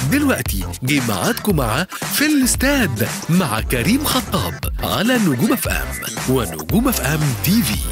ودلوقتي جه ميعادكم مع في الاستاد مع كريم خطاب على نجوم اف ام ونجوم اف ام تي في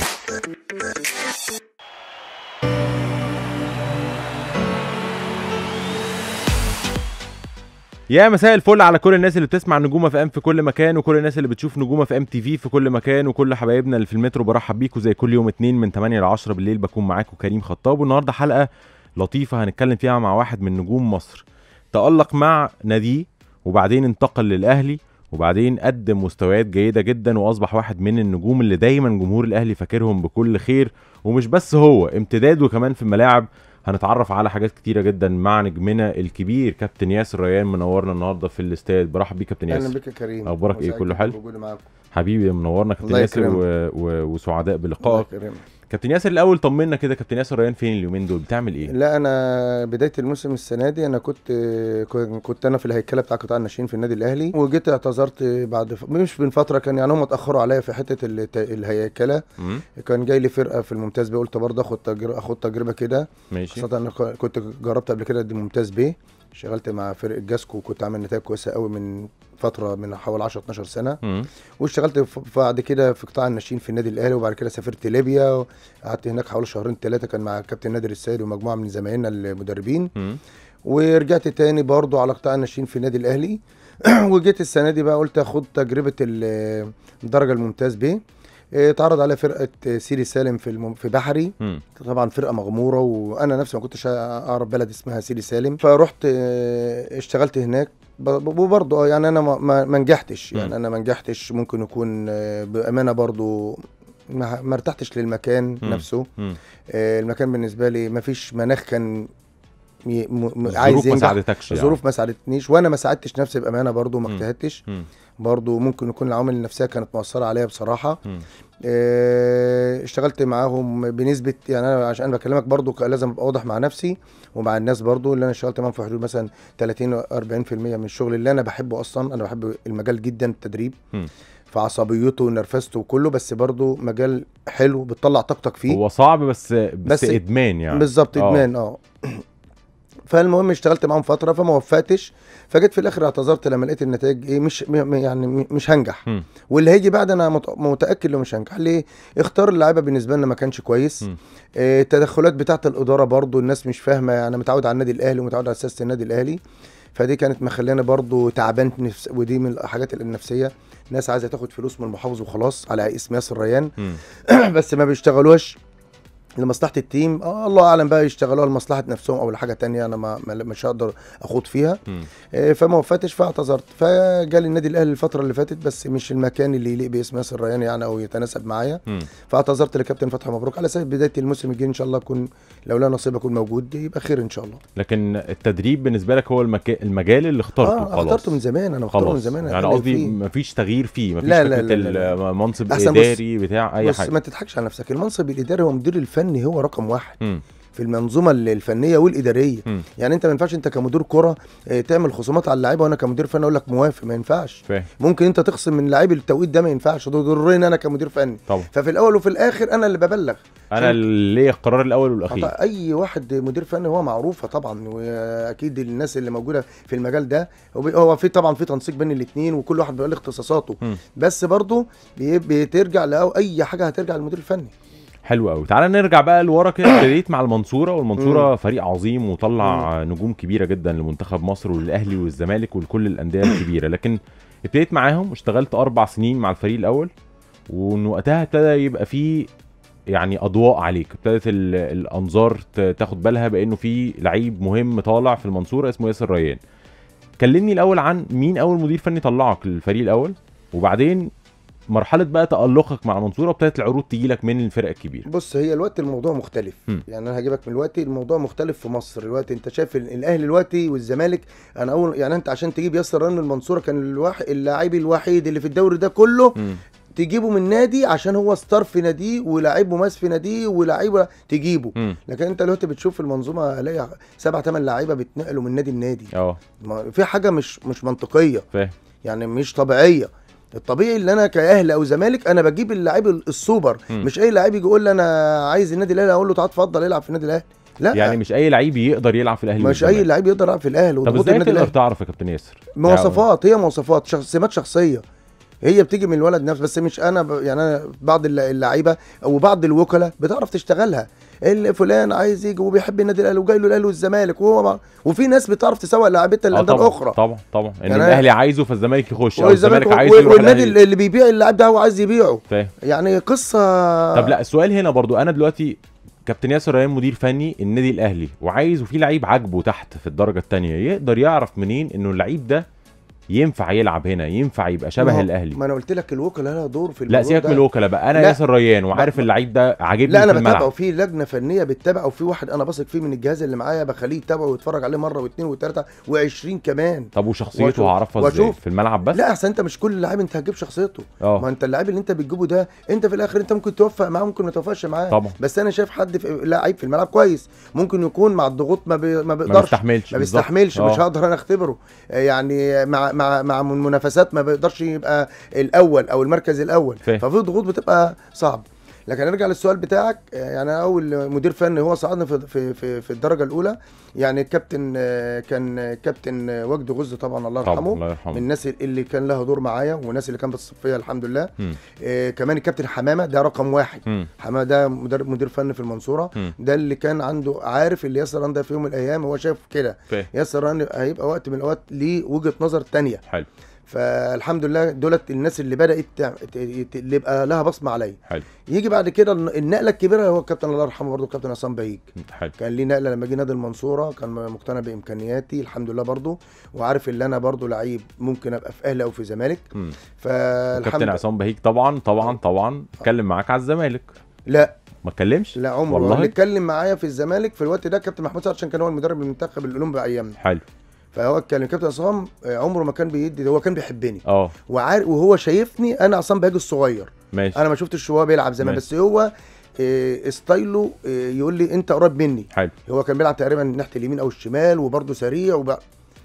يا مساء الفل على كل الناس اللي بتسمع نجوم اف ام في كل مكان وكل الناس اللي بتشوف نجوم اف ام تي في في كل مكان وكل حبايبنا اللي في المترو برحب بيكم زي كل يوم اتنين من 8 ل 10 بالليل بكون معاكم كريم خطاب والنهارده حلقه لطيفه هنتكلم فيها مع واحد من نجوم مصر تألق مع ناديه وبعدين انتقل للاهلي وبعدين قدم مستويات جيده جدا واصبح واحد من النجوم اللي دايما جمهور الاهلي فاكرهم بكل خير ومش بس هو امتداده كمان في الملاعب هنتعرف على حاجات كتيره جدا مع نجمنا الكبير كابتن ياسر ريان منورنا النهارده في الاستاد برحب بيك كابتن اهلا ياسر بك يا كريم أخبارك إيه؟ وسعيد كله جداً حلو؟ بوجودي معاكم حبيبي منورنا كابتن الله ياسر يكرمك. و... و... وسعداء الله بلقائك يكرمك. كابتن ياسر الاول طمنا كده كابتن ياسر ريان فين اليومين دول بتعمل ايه لا انا بدايه الموسم السنه دي انا كنت كنت انا في الهيكله بتاع قطاع الناشئين في النادي الاهلي وجيت اعتذرت بعد ف... مش من فتره كان يعني هم اتاخروا عليا في حته الت... الهيكله مم؟ كان جاي لي فرقه في الممتاز بيه قلت برضه اخد تجربه اخد تجربه كده ماشي خاصه انا ك- كنت جربت قبل كده دي ممتاز بيه اشتغلت مع فرقه جاسكو وكنت عامل نتائج كويسه قوي من فتره من حوالي 10 12 سنه مم. واشتغلت ف- بعد كده في قطاع الناشئين في النادي الاهلي وبعد كده سافرت ليبيا قعدت هناك حوالي شهرين ثلاثه كان مع كابتن نادر السيد ومجموعه من زمايلنا المدربين مم. ورجعت تاني برضو على قطاع الناشئين في النادي الاهلي وجيت السنه دي بقى قلت اخد تجربه ال- الدرجه الممتاز ب اتعرض عليها فرقه سيري سالم في الم... في بحري مم. طبعا فرقه مغموره وانا نفسي ما كنتش اعرف بلد اسمها سيري سالم فرحت اه، اشتغلت هناك ب- وبرضه اه يعني انا ما- ما ما نجحتش مم. يعني انا ما نجحتش ممكن يكون اه، بامانه برضه ما ما ارتحتش للمكان مم. نفسه مم. اه، المكان بالنسبه لي ما فيش مناخ كان ي- م- م- الظروف عايز ما ينجح ساعدتكش يعني. الظروف ما ساعدتنيش وانا ما ساعدتش نفسي بامانه برضه ما مم. اجتهدتش مم. برضه ممكن يكون العوامل النفسيه كانت مؤثره عليا بصراحه مم. آه، اشتغلت معاهم بنسبه يعني انا عشان بكلمك برضو ك- لازم ابقى واضح مع نفسي ومع الناس برضو اللي انا اشتغلت معاهم في حدود مثلا 30 و 40% من الشغل اللي انا بحبه اصلا انا بحب المجال جدا التدريب مم. في عصبيته ونرفزته وكله بس برضو مجال حلو بتطلع طاقتك فيه هو صعب بس بس, بس- ادمان يعني بالظبط آه. ادمان اه فالمهم اشتغلت معاهم فتره فما وفقتش فجيت في الاخر اعتذرت لما لقيت النتائج ايه مش م- يعني م- مش هنجح مم. واللي هيجي بعد انا مت- متاكد انه مش هنجح ليه اختار اللعيبه بالنسبه لنا ما كانش كويس مم. آه، التدخلات بتاعه الاداره برضو الناس مش فاهمه يعني متعود على النادي الاهلي ومتعود على سياسه النادي الاهلي فدي كانت مخلاني برضو تعبان نفس ودي من الحاجات النفسيه ناس عايزه تاخد فلوس من المحافظ وخلاص على اسم ياسر ريان مم. بس ما بيشتغلوش لمصلحه التيم آه الله اعلم بقى يشتغلوها لمصلحه نفسهم او لحاجه تانية انا ما ما- مش هقدر اخوض فيها مم. آه، فما وفقتش فاعتذرت فجالي النادي الاهلي الفتره اللي فاتت بس مش المكان اللي يليق باسم ياسر ريان يعني او يتناسب معايا مم. فاعتذرت لكابتن فتحي مبروك على اساس بدايه الموسم الجاي ان شاء الله اكون لو لا نصيب اكون موجود يبقى خير ان شاء الله لكن التدريب بالنسبه لك هو المكا... المجال اللي اخترته اه خلاص اخترته من زمان انا اخترته من خلاص زمان يعني أنا قصدي فيه. مفيش تغيير فيه مفيش لا، لا، فكره لا، لا، لا. المنصب أحسن بص- اداري بتاع اي بص حاجه ما تضحكش على نفسك المنصب الاداري هو المدير الفني هو رقم واحد مم. في المنظومه الفنيه والاداريه مم. يعني انت ما ينفعش انت كمدير كره آه، تعمل خصومات على اللعيبه وانا كمدير فني اقول لك موافق ما ينفعش فاهم ممكن انت تخصم من لعيب التوقيت ده ما ينفعش ده ضرني انا كمدير فني طبعا ففي الاول وفي الاخر انا اللي ببلغ انا اللي ليا القرار الاول والاخير طبعا اي واحد مدير فني هو معروفه طبعا واكيد الناس اللي موجوده في المجال ده هو بي- هو في طبعا في تنسيق بين الاثنين وكل واحد بيقول اختصاصاته مم. بس برضه بي- بترجع لأو اي حاجه هترجع للمدير الفني حلو قوي تعالى نرجع بقى لورا كده ابتديت مع المنصوره والمنصوره فريق عظيم وطلع نجوم كبيره جدا لمنتخب مصر وللاهلي والزمالك ولكل الانديه الكبيره لكن ابتديت معاهم واشتغلت اربع سنين مع الفريق الاول ومن وقتها ابتدى يبقى في يعني اضواء عليك ابتدت ال- الانظار ت- تاخد بالها بانه في لعيب مهم طالع في المنصوره اسمه ياسر ريان كلمني الاول عن مين اول مدير فني طلعك للفريق الاول وبعدين مرحله بقى تالقك مع المنصوره ابتدت العروض تيجي لك من الفرق الكبيره بص هي الوقت الموضوع مختلف مم. يعني انا هجيبك من الوقت الموضوع مختلف في مصر الوقت انت شايف ال- الاهلي دلوقتي والزمالك انا اول يعني انت عشان تجيب ياسر رن من المنصوره كان الواحد اللاعب الوحيد اللي في الدوري ده كله مم. تجيبه من نادي عشان هو ستار في ناديه ولاعيب مميز في ناديه ولاعيبه تجيبه مم. لكن انت دلوقتي بتشوف المنظومه الاقي سبع ثمان لعيبه بيتنقلوا من نادي لنادي اه ما- في حاجه مش مش منطقيه فاهم يعني مش طبيعيه الطبيعي اللي انا كاهلي او زمالك انا بجيب اللعيب السوبر مم. مش اي لعيب يجي يقول لي انا عايز النادي الاهلي اقول له تعال اتفضل العب في النادي الاهلي لا يعني مش اي لعيب يقدر يلعب في الاهلي مش اي والزمالك. لعيب يقدر يلعب في الاهلي طب وضغوط ازاي النادي تقدر الاهلي تعرف يا كابتن ياسر مواصفات هي مواصفات شخص سمات شخصيه هي بتيجي من الولد نفسه بس مش انا ب... يعني انا بعض الل- اللعيبه او بعض الوكلاء بتعرف تشتغلها اللي فلان عايز يجي وبيحب النادي الاهلي وجاي له الاهلي والزمالك وهو مع... وفي ناس بتعرف تسوق لعيبتها آه الانديه طبعا الاخرى طبعا طبعا ان يعني أنا- الاهلي عايزه فالزمالك يخش او والزمالك الزمالك عايزه و- يروح والنادي الأهلي. اللي بيبيع اللاعب ده هو عايز يبيعه فاهم يعني قصه طب لا السؤال هنا برضو انا دلوقتي كابتن ياسر ريان مدير فني النادي الاهلي وعايز وفي لعيب عاجبه تحت في الدرجه الثانيه يقدر يعرف منين انه اللعيب ده ينفع يلعب هنا ينفع يبقى ما شبه هو- الاهلي ما انا قلت لك الوكلاء لها دور في لا الموضوع سيبك ده. من الوكلاء بقى انا لا. ياسر ريان وعارف ما- اللعيب ده عاجبني لا في انا بتابعه الملعب في لجنه فنيه بتتابعه وفي واحد انا بثق فيه من الجهاز اللي معايا بخليه يتابعه ويتفرج عليه مره واثنين وثلاثه و20 كمان طب وشخصيته وأشوف- هعرفها ازاي وأشوف. في الملعب بس لا احسن انت مش كل لاعب انت هتجيب شخصيته ما اه انت اللاعب اللي انت بتجيبه ده انت في الاخر انت ممكن توفق معاه ممكن ما توفقش معاه طبعا بس انا شايف حد في لاعب في الملعب كويس ممكن يكون مع الضغوط ما, بي... ما ما بيقدرش بيستحملش ما بالظبط. بيستحملش مش آه. هقدر انا اختبره آه، يعني مع مع مع المنافسات ما بيقدرش يبقى الاول او المركز الاول فاهم. ففي ضغوط بتبقى صعب لكن نرجع للسؤال بتاعك آه، يعني أنا اول مدير فني هو صعدنا في في في, في الدرجه الاولى يعني الكابتن آه، كان آه، كابتن آه، وجدي غز طبعا الله طبعا يرحمه الله من يرحمه الناس اللي كان لها دور معايا والناس اللي كانت بتصف فيا الحمد لله مم. آه كمان الكابتن حمامه ده رقم واحد مم. حمامه ده مدرب مدير فني في المنصوره مم. ده اللي كان عنده عارف اللي ياسر ران ده في يوم من الايام هو شايف كده فاهم ياسر ران هيبقى وقت من الاوقات ليه وجهه نظر تانية حلو فالحمد لله دولت الناس اللي بدات تع- ت- ت- اللي يبقى لها بصمه عليا حلو يجي بعد كده النقله الكبيره هو الكابتن الله يرحمه برضه الكابتن عصام بهيج حلو كان ليه نقله لما جه نادي المنصوره كان مقتنع بامكانياتي الحمد لله برضه وعارف ان انا برضه لعيب ممكن ابقى في اهلي او في زمالك مم. فالحمد كابتن عصام بهيج طبعا طبعا طبعا اتكلم معاك على الزمالك لا ما اتكلمش لا عمره والله؟ اللي اتكلم معايا في الزمالك في الوقت ده كابتن محمود سعد عشان كان هو المدرب المنتخب الاولمبي ايامنا حلو فهو اتكلم كابتن عصام آه، عمره ما كان بيدي هو كان بيحبني اه وعارف وهو شايفني انا عصام بهاج الصغير ماشي انا ما شفتش هو بيلعب زمان ماشي. بس هو آه، ستايله آه، يقول لي انت قريب مني حلو هو كان بيلعب تقريبا ناحيه اليمين او الشمال وبرده سريع وب...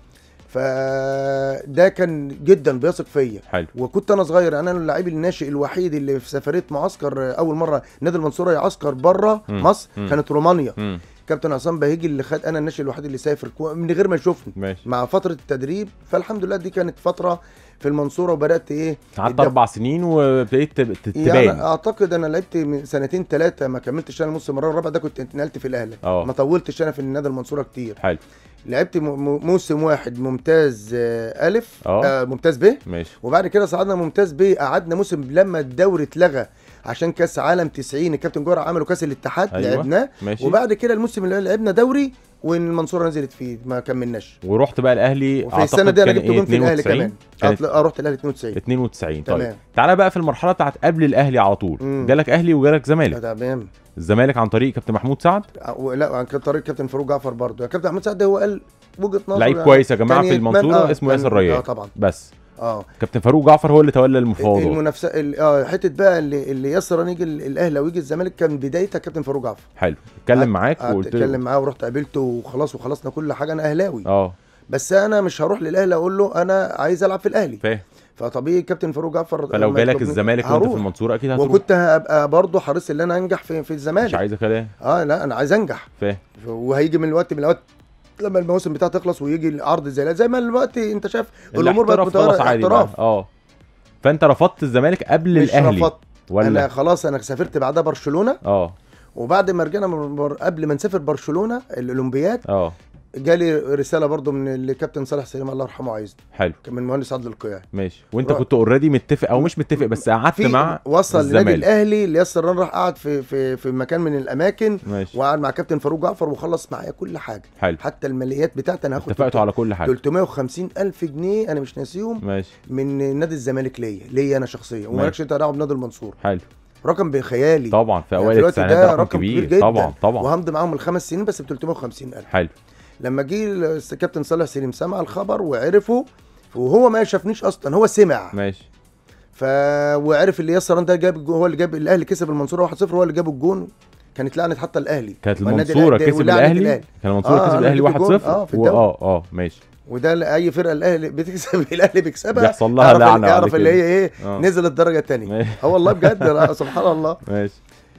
فده كان جدا بيثق فيا حلو وكنت انا صغير يعني انا اللاعب الناشئ الوحيد اللي في سفريه معسكر آه، اول مره نادي المنصوره يعسكر بره مم. مصر مم. كانت رومانيا مم. كابتن عصام بهيجي اللي خد انا الناشئ الوحيد اللي سافر كو- من غير ما يشوفني ماشي مع فتره التدريب فالحمد لله دي كانت فتره في المنصوره وبدات ايه قعدت الدف- اربع سنين وابتديت تب- ت- يعني تبان اعتقد انا لعبت من سنتين ثلاثه ما كملتش انا الموسم المره الرابعه ده كنت اتنقلت في الاهلي اه. ما طولتش انا في النادي المنصوره كتير حلو لعبت م- م- موسم واحد ممتاز آه، الف اه. آه ممتاز ب ماشي وبعد كده صعدنا ممتاز ب قعدنا موسم لما الدوري اتلغى عشان كاس عالم 90 الكابتن جوهر عملوا كاس الاتحاد أيوة. لعبناه ماشي وبعد كده الموسم اللي لعبنا دوري والمنصوره نزلت فيه ما كملناش ورحت بقى الاهلي وفي السنه دي انا جبت جون في الاهلي 92 كمان كانت اه رحت الاهلي 92 92 طيب تمام تعالى بقى في المرحله بتاعت قبل الاهلي على طول مم. جالك اهلي وجالك زمالك تمام الزمالك عن طريق كابتن محمود سعد آه، لا عن طريق كابتن فاروق جعفر برضه كابتن احمد سعد هو قال وجهه نظر لعيب يعني كويس يا جماعه كان في يتمنى- المنصوره آه، اسمه كان- ياسر ريان اه طبعا بس اه كابتن فاروق جعفر هو اللي تولى المفاوضات المنافسه ال- اه حته بقى اللي, اللي ياسر يجي ال- الاهلي او يجي الزمالك كان بدايتها كابتن فاروق جعفر حلو اتكلم معاك قعدت وقلت اتكلم له معاه ورحت قابلته وخلاص وخلصنا كل حاجه انا اهلاوي اه بس انا مش هروح للاهلي اقول له انا عايز العب في الاهلي فاهم فطبيعي كابتن فاروق جعفر فلو لما جالك يطلبني الزمالك وانت في هروح. المنصوره اكيد هتروح وكنت هبقى برضه حريص ان انا انجح في في مش الزمالك عايز كلام اه لا انا عايز انجح فاهم وهيجي من الوقت من الاوقات لما المواسم بتاعتها تخلص ويجي العرض زي ده زي ما الوقت انت شايف الامور بقت الاحتراف خلاص متغيره عادي بقى. احتراف اه فانت رفضت الزمالك قبل مش الاهلي رفضت انا ولا خلاص انا سافرت بعدها برشلونه اه وبعد ما رجعنا من بر... قبل ما نسافر برشلونه الاولمبياد اه جالي رساله برضو من الكابتن صالح سليم الله يرحمه عايزني حلو كان من مهندس عدل القيعي ماشي وانت رو- كنت اوريدي متفق او مش متفق بس قعدت في مع وصل لنادي الزمالك. الاهلي لياسر ران راح قعد في في في مكان من الاماكن ماشي وقعد مع كابتن فاروق جعفر وخلص معايا كل حاجه حلو حتى الماليات بتاعتي انا هاخد اتفقتوا على كل حاجه 350 الف جنيه انا مش ناسيهم ماشي من نادي الزمالك ليا ليا انا شخصيا ومالكش انت دعوه بنادي المنصور حلو رقم بخيالي طبعا في يعني اوائل في الوقت التسعينات ده ده رقم رقم كبير كبير جدا. طبعا طبعا وهمضي معاهم الخمس سنين بس ب 350 الف حلو لما جه الكابتن صالح سليم سمع الخبر وعرفه وهو ما شافنيش اصلا هو سمع ماشي ف وعرف اللي ياسر ده جاب الجو- هو اللي جاب الاهلي كسب المنصوره 1-0 هو اللي جاب الجون كانت لعنه حتى الاهلي كانت والنادي المنصوره الأهلي- كسب ولعنة الاهلي كان المنصوره آه، كسب أنا الاهلي جبت جون. 1-0 آه، في و- الدوري. اه اه ماشي وده لاي فرقه الاهلي بتكسب الاهلي بيكسبها بيحصل لها اعرف لعنه اللي بعد اعرف اللي كده. هي ايه آه. نزل الدرجه الثانيه ماشي. اه والله بجد لا، سبحان الله ماشي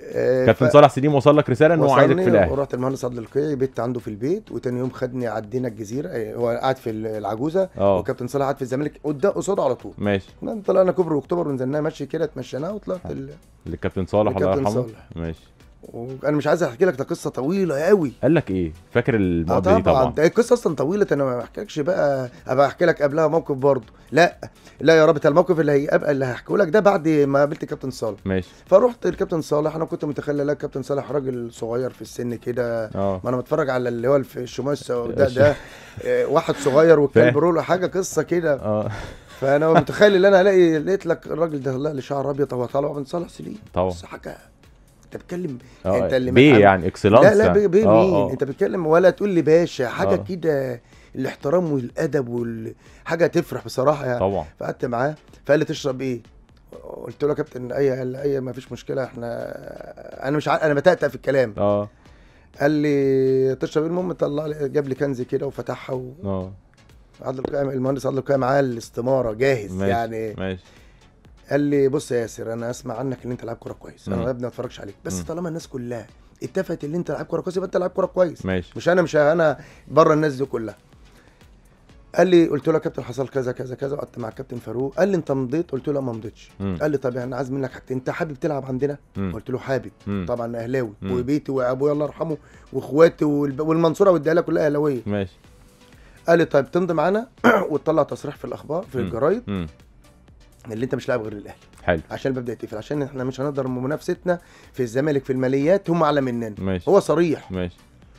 آه، كابتن ف- صالح سليم وصل لك رساله ان هو عايزك في وصلني الاهلي ورحت المهندس عبد القيعي بيت عنده في البيت وتاني يوم خدني عدينا الجزيره آه، هو قاعد في العجوزه اه وكابتن صالح قاعد في الزمالك قدام قصاده على طول ماشي طلعنا كوبري اكتوبر ونزلناه مشي كده اتمشيناه وطلعت ال... للكابتن صالح الله للكابتن يرحمه صالح. ماشي وانا مش عايز احكي لك ده قصه طويله قوي قال لك ايه فاكر اه المقابله دي طبعا طبعا ده القصه اصلا طويله انا ما بحكيلكش بقى ابقى احكي لك قبلها موقف برضه لا لا يا رب الموقف اللي هيبقى اللي هحكيه لك ده بعد ما قابلت كابتن صالح ماشي فرحت الكابتن صالح انا كنت متخيل لا كابتن صالح راجل صغير في السن كده اه ما انا بتفرج على اللي هو في الشمال ده الش- ده آه، واحد صغير والكلب فاهم. رولو حاجه قصه كده اه فانا متخيل ان انا الاقي لقيت لك الراجل ده طلع لي شعر ابيض هو طالع من صالح سليم طبعا بس حاجه انت بتتكلم اه انت اللي بيه متعب- يعني اكسلانس لا لا يعني. بيه بيه آه، مين آه. انت بتتكلم ولا تقول لي باشا حاجه آه. كده الاحترام والادب وال... حاجه تفرح بصراحه يعني طبعا فقعدت معاه فقال لي تشرب ايه قلت له يا كابتن اي قال لي اي ما فيش مشكله احنا انا مش عارف انا بتأتأ في الكلام اه قال لي تشرب ايه المهم طلع لي جاب لي كنز كده وفتحها و... اه عادل القيعي المهندس عادل القيعي معاه الاستماره جاهز ماشي يعني ماشي قال لي بص يا ياسر انا اسمع عنك ان انت لاعب كوره كويس انا مم. يا ابني ما اتفرجش عليك بس مم. طالما الناس كلها اتفقت ان انت لاعب كوره كويس يبقى انت لاعب كوره كويس ماشي مش انا مش انا بره الناس دي كلها قال لي قلت له يا كابتن حصل كذا كذا كذا وقعدت مع الكابتن فاروق قال لي انت مضيت قلت له لا ما مضيتش مم. قال لي طب انا عايز منك حاجتين انت حابب تلعب عندنا مم. قلت له حابب مم. طبعا اهلاوي مم. وبيتي وابويا الله يرحمه واخواتي والب- والمنصوره والدقهليه كلها اهلاويه ماشي قال لي طيب تمضي معانا وتطلع تصريح في الاخبار في مم. الجرايد مم. اللي انت مش لاعب غير الاهلي حلو عشان الباب ده يتقفل عشان احنا مش هنقدر منافستنا في الزمالك في الماليات هم اعلى مننا ماشي هو صريح ماشي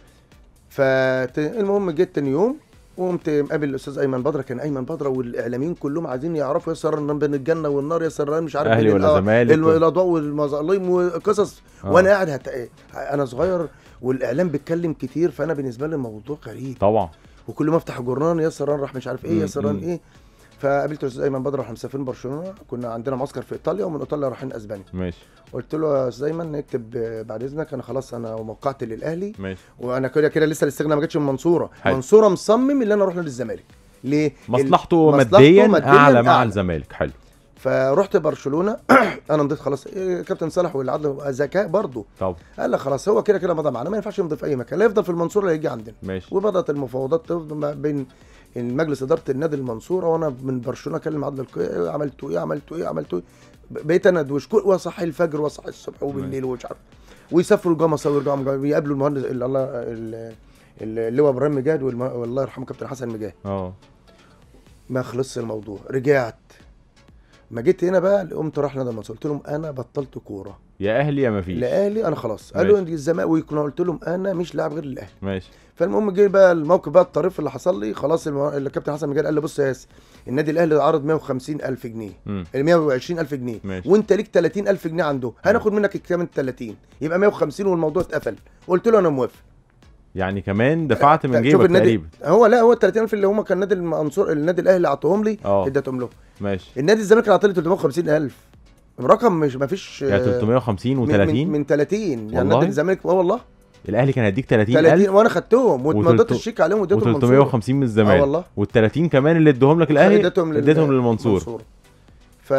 فالمهم جيت تاني يوم وقمت مقابل الاستاذ ايمن بدره كان ايمن بدره والاعلاميين كلهم عايزين يعرفوا ياسر رنان بين الجنه والنار ياسر رنان مش عارف أهلي بين ولا الأ- زمالك الم- و- الاضواء والمظالم وقصص آه. وانا قاعد هت... انا صغير والاعلام بيتكلم كتير فانا بالنسبه لي الموضوع غريب طبعا وكل ما افتح الجورنال ياسر ران راح مش عارف مم، ايه ياسر ران مم. ايه فقابلت الاستاذ ايمن بدر واحنا مسافرين برشلونه كنا عندنا معسكر في ايطاليا ومن ايطاليا رايحين اسبانيا ماشي قلت له يا استاذ ايمن نكتب آه، بعد اذنك انا خلاص انا موقعت للاهلي ماشي وانا كده كده لسه الاستغنى ما جاتش من منصوره حلو. منصوره مصمم ان انا اروح نادي الزمالك ليه مصلحته ال- ماديا مادياً اعلى مع أعلى. الزمالك حلو فرحت برشلونه انا مضيت خلاص إيه، كابتن صالح والعدل ذكاء برضه طبعا قال لك خلاص هو كده كده مضى معانا ما ينفعش يمضي في اي مكان لا يفضل في المنصوره لا يجي عندنا ماشي وبدات المفاوضات تفضل ما بين المجلس اداره النادي المنصوره وانا من برشلونه اكلم عادل القيعي عملتوا ايه عملتوا ايه عملتوا ايه بقيت انا ادوش كل واصحي الفجر واصحي الصبح وبالليل ومش عارف ويسافروا جمصه ويرجعوا من جمصة، يقابلوا المهندس ال- الله ال- ال- اللواء ابراهيم مجاهد والم- والله يرحمه كابتن حسن مجاهد اه ما خلصش الموضوع رجعت ما جيت هنا بقى قمت رايح نادي المنصوره قلت لهم انا بطلت كوره يا اهلي يا مفيش الاهلي انا خلاص قالوا ماشي. ان الزمالك كنا قلت لهم انا مش لاعب غير الاهلي ماشي فالمهم جه بقى الموقف بقى الطريف اللي حصل لي خلاص المو... الكابتن حسن مجال قال لي بص يا ياسر النادي الاهلي عرض 150 الف جنيه مم. ال 120 الف جنيه ماشي. وانت ليك 30 الف جنيه عنده هناخد منك كمان 30 يبقى 150 والموضوع اتقفل قلت له انا موافق يعني كمان دفعت من شوف جيبك النادي تقريبا هو لا هو ال 30 الف اللي هم كان النادي المنصور النادي الاهلي عطوهم لي اه اديتهم له ماشي النادي الزمالك اللي عطاني 350 الف رقم مش ما فيش يعني 350 من, و30 من, من 30 يعني والله؟ نادي الزمالك اه والله الاهلي كان هيديك 30000 30 وانا خدتهم واتمضيت وتلت- الشيك عليهم واديتهم المنصورة. و350 من اه الزمالك والله وال30 كمان اللي ادوهم لك الاهلي اديتهم لل- اديتهم للمنصور المنصورة. ف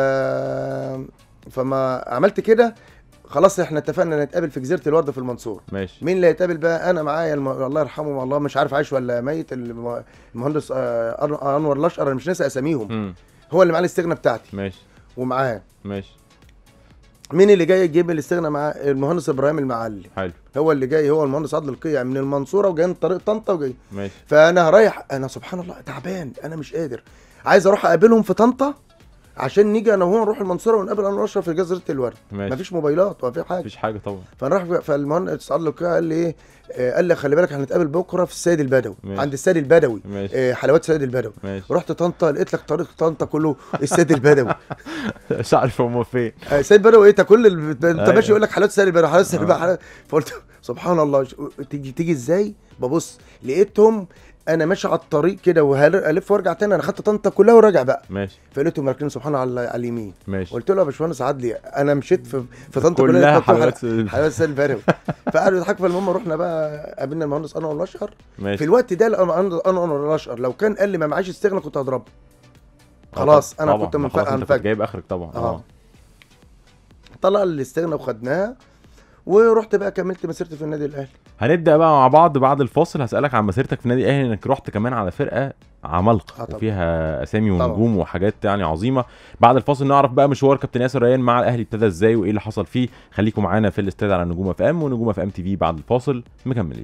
فما عملت كده خلاص احنا اتفقنا نتقابل في جزيره الورد في المنصور ماشي مين اللي هيتقابل بقى انا معايا الم... الله يرحمه الله مش عارف عايش ولا ميت الم- المهندس آه، أن- انور الاشقر انا مش ناسي اساميهم مم. هو اللي معاه الاستغنى بتاعتي ماشي ومعاه ماشي مين اللي جاي يجيب الاستغنى معاه المهندس ابراهيم المعلي حلو هو اللي جاي هو المهندس عادل القيع من المنصوره وجاي من طريق طنطا وجاي ماشي فانا رايح انا سبحان الله تعبان انا مش قادر عايز اروح اقابلهم في طنطا عشان نيجي انا وهو نروح المنصوره ونقابل انا واشرف في جزيره الورد ماشي مفيش موبايلات ولا في حاجه مفيش حاجه طبعا فانا راح فالمهندس عادل القيع قال لي ايه آه، قال لي خلي بالك هنتقابل بكره في السيد البدوي ماشي. عند السيد البدوي ماشي آه، حلوات السيد البدوي ماشي رحت طنطا لقيت لك طريق طنطا كله السيد البدوي مش عارف هم فين آه، السيد البدوي ايه كل ال... انت أيوة. ماشي يقول لك حلوات السيد البدوي حلوات السيد آه. البدوي حلوات- فقلت سبحان الله ش- تيجي تيجي ازاي ببص لقيتهم انا ماشي على الطريق كده وهلف وارجع تاني انا خدت طنطا كلها وراجع بقى ماشي فلقيتهم راكنين سبحان الله على, على اليمين ماشي قلت له يا باشمهندس عدلي انا مشيت في في طنطا كلها لقيت مكتوب حلوات حل- حلوات السيد البدوي فقعدوا يضحكوا فالمهم رحنا بقى قابلنا المهندس انور الاشقر في ماشي الوقت ده انا انا انور الاشقر لو كان قال لي ما معيش استغنى كنت هضربه خلاص انا طبعا. كنت ما من خلاص فقع انت كنت انفجر جايب اخرك طبعا اه طلع الاستغنى وخدناها ورحت بقى كملت مسيرتي في النادي الاهلي هنبدا بقى مع بعض بعد الفاصل هسالك عن مسيرتك في النادي الاهلي انك رحت كمان على فرقه عمالقه آه طبعا. وفيها اسامي طبعا. ونجوم وحاجات يعني عظيمه بعد الفاصل نعرف بقى مشوار كابتن ياسر ريان مع الاهلي ابتدى ازاي وايه اللي حصل فيه خليكم معانا في الاستاد على نجوم اف ام ونجوم اف ام تي في بعد الفاصل مكملين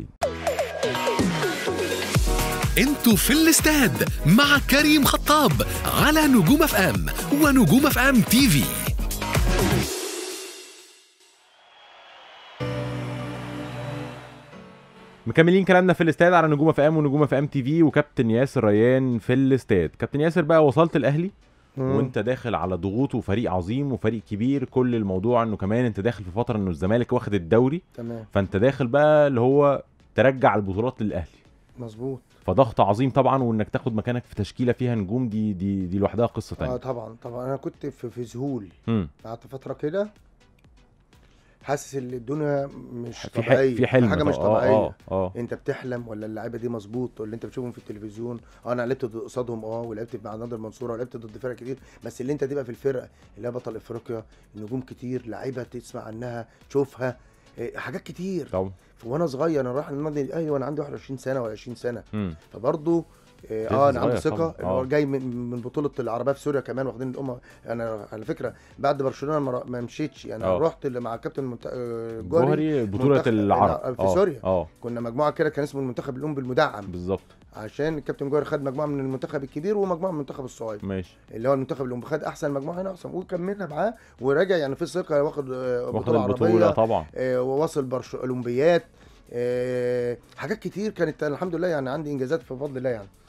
انتوا في الاستاد مع كريم خطاب على نجوم اف ام ونجوم اف ام تي في مكملين كلامنا في الاستاد على نجوم اف ام ونجوم اف ام تي في وكابتن ياسر ريان في الاستاد كابتن ياسر بقى وصلت الاهلي مم. وانت داخل على ضغوط وفريق عظيم وفريق كبير كل الموضوع انه كمان انت داخل في فتره انه الزمالك واخد الدوري تمام فانت داخل بقى اللي هو ترجع البطولات للاهلي مظبوط فضغط عظيم طبعا وانك تاخد مكانك في تشكيله فيها نجوم دي دي دي لوحدها قصه اه تانية طبعا طبعا انا كنت في, في ذهول امم قعدت فتره كده حاسس ان الدنيا مش في ح- طبيعيه في حلم حاجه مش طبعا. طبيعيه اه اه انت بتحلم ولا اللعيبه دي مظبوط ولا انت بتشوفهم في التلفزيون اه انا لعبت ضد- قصادهم اه ولعبت مع نادر المنصوره ولعبت ضد فرق كتير بس اللي انت تبقى في الفرقه اللي هي بطل افريقيا نجوم كتير لعيبه تسمع عنها تشوفها إيه، حاجات كتير طبعا وانا صغير انا رايح النادي الاهلي وانا عندي 21 سنه ولا 20 سنه امم فبرضه إيه، لسه اه انا عندي صغير ثقه طبعاً. اللي هو آه. جاي من من بطوله العربيه في سوريا كمان واخدين الامه انا على فكره بعد برشلونه ما, ما مشيتش يعني آه. رحت اللي مع كابتن المنت... آه، جوهري جوهري بطوله منتخب- العرب في آه، سوريا. اه كنا مجموعه كده كان اسمه المنتخب الام بالمدعم بالظبط عشان الكابتن جوهري خد مجموعه من المنتخب الكبير ومجموعه من المنتخب الصغير ماشي اللي هو المنتخب الام خد احسن مجموعه هنا احسن وكملنا معاه وراجع يعني في ثقه واخد آه، واخد بطوله البطوله عربيه طبعا آه، وواصل برش اولمبيات آه، حاجات كتير كانت أنا الحمد لله يعني عندي انجازات في فضل الله يعني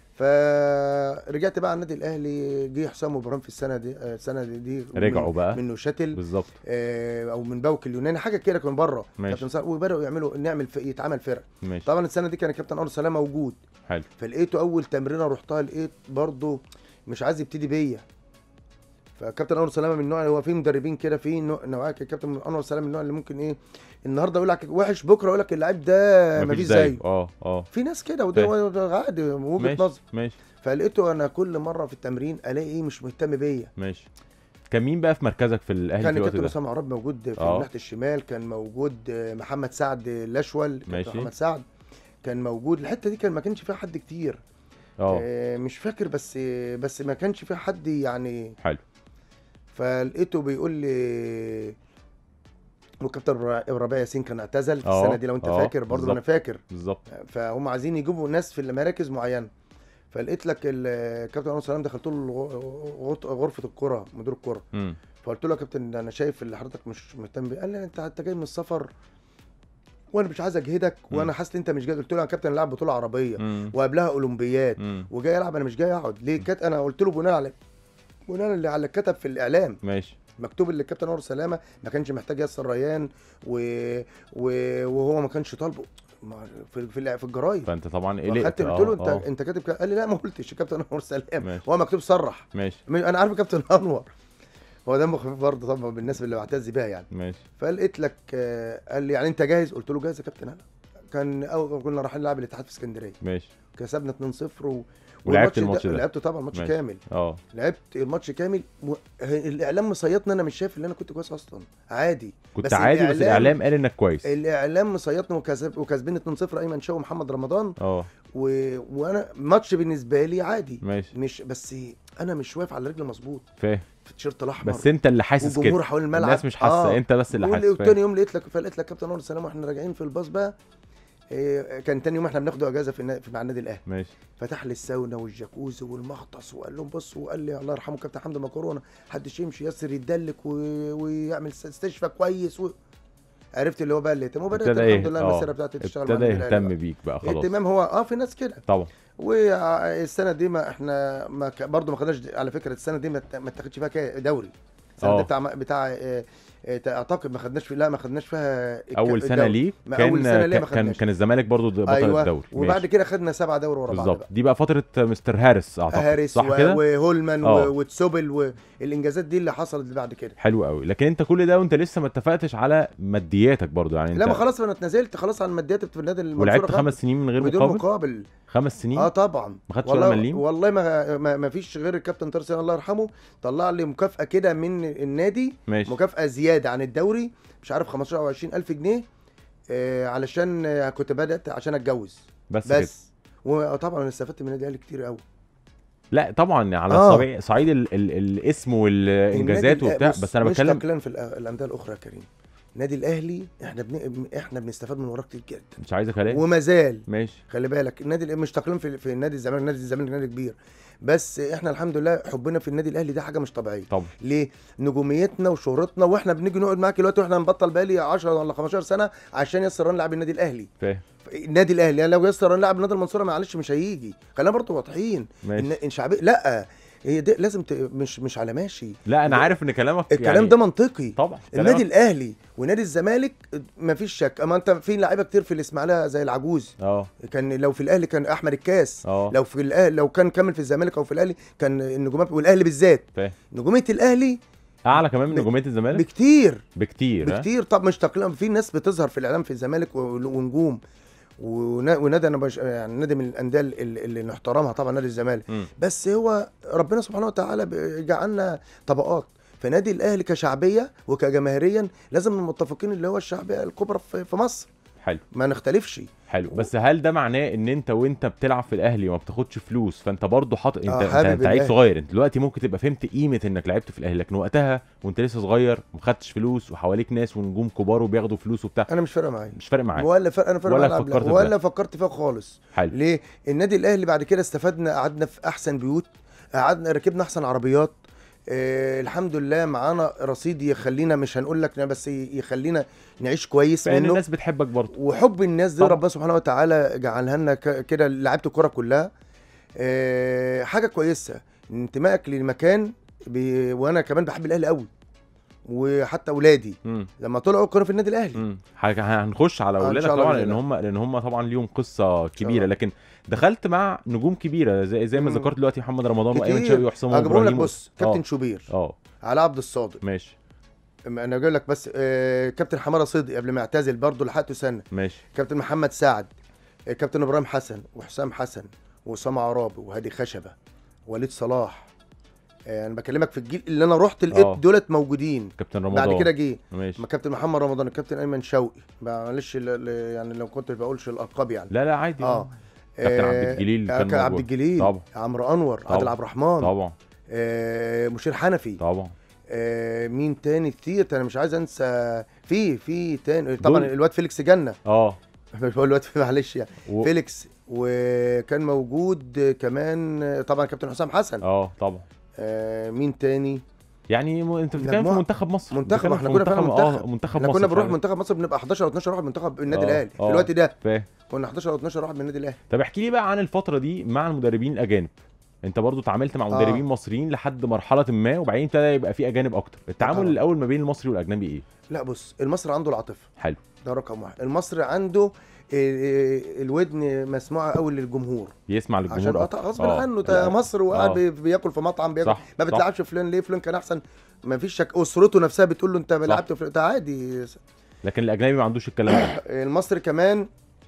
فرجعت بقى على النادي الاهلي جه حسام ابراهيم في السنه دي آه، السنه دي, دي رجعوا من- بقى. منه شاتل بالظبط آه، او من باوك اليوناني حاجه كده كان بره ماشي. كابتن صالح وبداوا يعملوا نعمل ف- يتعمل فرق ماشي طبعا السنه دي كان كابتن انور سلامه موجود حلو فلقيته اول تمرينه رحتها لقيت برضه مش عايز يبتدي بيا فكابتن انور سلامه من النوع اللي هو في مدربين كده في نوع- نوعيه كده كابتن انور سلامه من النوع اللي ممكن ايه النهارده يقول لك وحش بكره يقول لك اللعيب ده مفيش زيه اه اه في ناس كده وده وده عادي وجهه ماشي نظر ماشي فلقيته انا كل مره في التمرين الاقي ايه مش مهتم بيا ماشي كان مين بقى في مركزك في الاهلي في كان الوقت الكابتن ده اسامه عراب موجود في آه. ناحيه الشمال كان موجود آه، محمد سعد الاشول كابتن ماشي. محمد سعد كان موجود الحته دي كان ما كانش فيها حد كتير اه آه، مش فاكر بس بس ما كانش فيها حد يعني حلو فلقيته بيقول لي وكابتن ربيع- ربيع ياسين كان اعتزل في آه، السنه دي لو انت آه، فاكر برضه انا بالظبط. فاكر بالظبط فهم عايزين يجيبوا ناس في المراكز معينه فلقيت لك الكابتن انور سلام دخلت له الغ- غرفه غرفة الكره مدير الكره امم فقلت له يا كابتن انا شايف اللي حضرتك مش مهتم بيه قال لي انت انت جاي من السفر وانا مش عايز اجهدك مم. وانا حاسس ان انت مش جاي قلت له يا كابتن أنا لاعب بطوله عربيه امم وقبلها اولمبيات امم وجاي العب انا مش جاي اقعد ليه كات انا قلت له بناء على بناء اللي على كتب في الاعلام ماشي مكتوب اللي الكابتن انور سلامه ما كانش محتاج ياسر ريان و... و... وهو ما كانش طالبه ما- في في, الع- في الجرايد فانت طبعا قلقت فخدت قلت له انت آه، انت كاتب كده قال لي لا ما قلتش الكابتن انور سلامه ماشي. هو مكتوب صرح ماشي انا عارف الكابتن انور هو دمه خفيف برضه طبعا بالنسبه اللي بعتز بيها يعني ماشي فلقيت لك آه، قال لي يعني انت جاهز قلت له جاهز يا كابتن انا كان اول كنا رايحين نلعب الاتحاد في اسكندريه ماشي كسبنا 2-0 و... ولعبت والماتش الماتش ده. لعبته طبعا ماتش ماشي. كامل اه لعبت الماتش كامل و... الاعلام مصيطني انا مش شايف ان انا كنت كويس اصلا عادي كنت بس عادي بس الإعلام- الاعلام قال انك كويس الاعلام مصيطني وكسب وكسبين 2-0 ايمن شاو ومحمد رمضان اه و... وانا ماتش بالنسبه لي عادي ماشي مش بس انا مش واقف على رجل مظبوط فاهم في التيشيرت الاحمر بس انت اللي حاسس كده والجمهور حوالين الملعب الناس مش حاسه آه. انت بس اللي وال- حاسس وتاني فاهم يوم لقيت لك فلقيت لك كابتن انور السلام واحنا راجعين في الباص بقى إيه، كان تاني يوم احنا بناخده اجازه في, النا... في مع النادي الاهلي ماشي فتح لي الساونا والجاكوزي والمغطس وقال لهم بصوا وقال لي الله يرحمه كابتن حمدي مكرونه محدش يمشي ياسر يدلك و... ويعمل س- استشفى كويس و... عرفت اللي هو بقى الاهتمام وبدات ابتدى الحمد ايه لله آه. المسيره بتاعتي تشتغل مع ابتدى النادي الأهلي يهتم بقى. بيك بقى خلاص اهتمام هو اه في ناس كده طبعا والسنه دي ما احنا ما ك... برضه ما خدناش على فكره السنه دي ما ت- ما اتاخدش فيها كا- دوري السنه آه. دي بتاع بتاع آه، آه، اعتقد ما خدناش في لا ما خدناش فيها الك- اول سنه الدوري. ليك ما كان أول سنة ليه ما كان خدناش. كان الزمالك برضو بطل ايوه الدوري وبعد ماشي. كده خدنا سبعه دوري ورا بعض بالظبط بقى دي بقى فتره مستر هارس اعتقد هارس صح و- كده وهولمان آه. و- وتسوبل والانجازات دي اللي حصلت اللي بعد كده حلو قوي لكن انت كل ده وانت لسه ما اتفقتش على مادياتك برضو يعني انت لا ما خلاص انا اتنازلت خلاص عن الماديات في النادي المنصوره ولعبت خلاص. خمس سنين من غير بدون مقابل مقابل خمس سنين اه طبعا ما خدتش والله ولا مليم والله ما ما, ما فيش غير الكابتن طارق الله يرحمه طلع لي مكافاه كده من النادي ماشي مكافاه زياده زياده عن الدوري مش عارف 15 او 20 الف جنيه آه علشان آه، كنت بدات عشان اتجوز بس, بس. كده بس وطبعا انا استفدت من النادي الاهلي كتير قوي لا طبعا على آه. صعيد صعيد ال... ال... الاسم والانجازات النادي الأ- وبتاع بص، بس انا مش بتكلم تقليلا في الأ- الانديه الاخرى يا كريم النادي الاهلي احنا بن... احنا بنستفاد من وراه كتير جدا مش عايز كلام وما زال ماشي خلي بالك النادي الأ- مش تقليلا في, في نادي الزمالك نادي الزمالك نادي كبير بس احنا الحمد لله حبنا في النادي الاهلي ده حاجه مش طبيعيه طبعا ليه نجوميتنا وشهرتنا واحنا بنيجي نقعد معاك دلوقتي واحنا نبطل بقالي 10 ولا 15 سنه عشان ياسر نلعب النادي الاهلي فاهم النادي الاهلي يعني لو ياسر نلعب نادي المنصوره معلش مش هيجي خلينا برضه واضحين ماشي ان إن شعبي لا هي دي لازم ت... مش مش على ماشي لا انا لا. عارف ان كلامك الكلام يعني ده منطقي طبعا النادي كلامك- الاهلي ونادي الزمالك مفيش شك اما انت في لعيبه كتير في الاسماعيليه زي العجوز اه كان لو في الاهلي كان احمد الكاس اه لو في الاهلي لو كان كمل في الزمالك او في الاهلي كان النجومات والاهلي بالذات فاهم نجوميه الاهلي اعلى كمان من ب- نجوميه الزمالك بكتير بكتير ها؟ بكتير طب مش تقليلا في ناس بتظهر في الاعلام في الزمالك و- ونجوم ونا- ونادي انا بش... يعني نادي من الانديه اللي, اللي نحترمها طبعا نادي الزمالك مم. بس هو ربنا سبحانه وتعالى ب- جعلنا طبقات فنادي الاهلي كشعبيه وكجماهيريا لازم نبقى متفقين اللي هو الشعبيه الكبرى في في مصر حلو ما نختلفش حلو بس هل ده معناه ان انت وانت بتلعب في الاهلي وما بتاخدش فلوس فانت برضه حاطط انت آه، انت, حابب انت لعيب الأهلي. صغير انت دلوقتي ممكن تبقى فهمت قيمه انك لعبت في الاهلي لكن وقتها وانت لسه صغير وما خدتش فلوس وحواليك ناس ونجوم كبار وبياخدوا فلوس وبتاع انا مش فارقه معايا مش فارق معاك ولا فرق انا فرق ولا معايا ألعب فكرت لا. في ولا ده. فكرت فيها خالص حلو ليه النادي الاهلي بعد كده استفدنا قعدنا في احسن بيوت قعدنا ركبنا احسن عربيات آه الحمد لله معانا رصيد يخلينا مش هنقول لك بس يخلينا نعيش كويس فان منه الناس بتحبك برضه وحب الناس دي طبعا. ربنا سبحانه وتعالى جعلها لنا ك- كده لعيبه الكوره كلها آه حاجه كويسه انتمائك للمكان بي وانا كمان بحب الاهلي قوي وحتى اولادي امم لما طلعوا كانوا في النادي الاهلي امم حاجة- هنخش على آه، إن اولادك شاء الله طبعا بإذن لان الله. هم لان هم طبعا ليهم قصه كبيره الله. لكن دخلت مع نجوم كبيره زي زي ما مم. ذكرت دلوقتي محمد رمضان وايمن كتير. شوقي وحسام اجيبهم لك وابراهيم بص و- كابتن شوبير اه على عبد الصادق ماشي أما انا اقول لك بس آه كابتن حماده صدقي قبل ما يعتزل برضه لحقته سنه ماشي كابتن محمد سعد آه كابتن ابراهيم حسن وحسام حسن واسامه عرابي وهادي خشبه وليد صلاح آه انا بكلمك في الجيل اللي انا رحت آه. لقيت دولت موجودين كابتن رمضان بعد كده جه ماشي ما كابتن محمد رمضان الكابتن ايمن شوقي معلش ل- ل- يعني لو كنت بقولش الالقاب يعني لا لا عادي اه كابتن عبد آه، الجليل آه، كان كان عبد موجود. الجليل طبعا عمرو انور طبعا. عادل عبد الرحمن طبعا آه مشير حنفي طبعا آه مين تاني كتير انا مش عايز انسى في في تاني طبعا دول- الواد فيليكس جنه اه مش بقول الواد معلش يعني و... فيليكس وكان موجود كمان طبعا كابتن حسام حسن اه طبعا آه مين تاني يعني م... انت بتتكلم في مجموعة- منتخب مصر منتخب، بتتكلم احنا في كنا فعلا اه منتخب. منتخب احنا مصر كنا بنروح فعلا. منتخب مصر بنبقى 11 او 12 واحد منتخب النادي آه، الاهلي في آه. الوقت ده فاهم كنا 11 او 12 واحد من النادي الاهلي طب احكي لي بقى عن الفتره دي مع المدربين الاجانب انت برضو اتعاملت مع آه. مدربين مصريين لحد مرحله ما وبعدين ابتدى يبقى في اجانب اكتر التعامل طبعا. الاول ما بين المصري والاجنبي ايه لا بص المصري عنده العاطفه حلو ده رقم واحد المصري عنده آه، آه، الودن مسموعه قوي للجمهور يسمع عشان للجمهور آه، أكتر. غصب آه. عنه ده لا. مصر وقاعد آه. بي- بياكل في مطعم بياكل صح ما صح. بتلعبش فلان ليه فلان كان احسن ما فيش شك اسرته نفسها بتقول له انت صح. لعبت في ده عادي لكن الاجنبي ما عندوش الكلام ده المصري كمان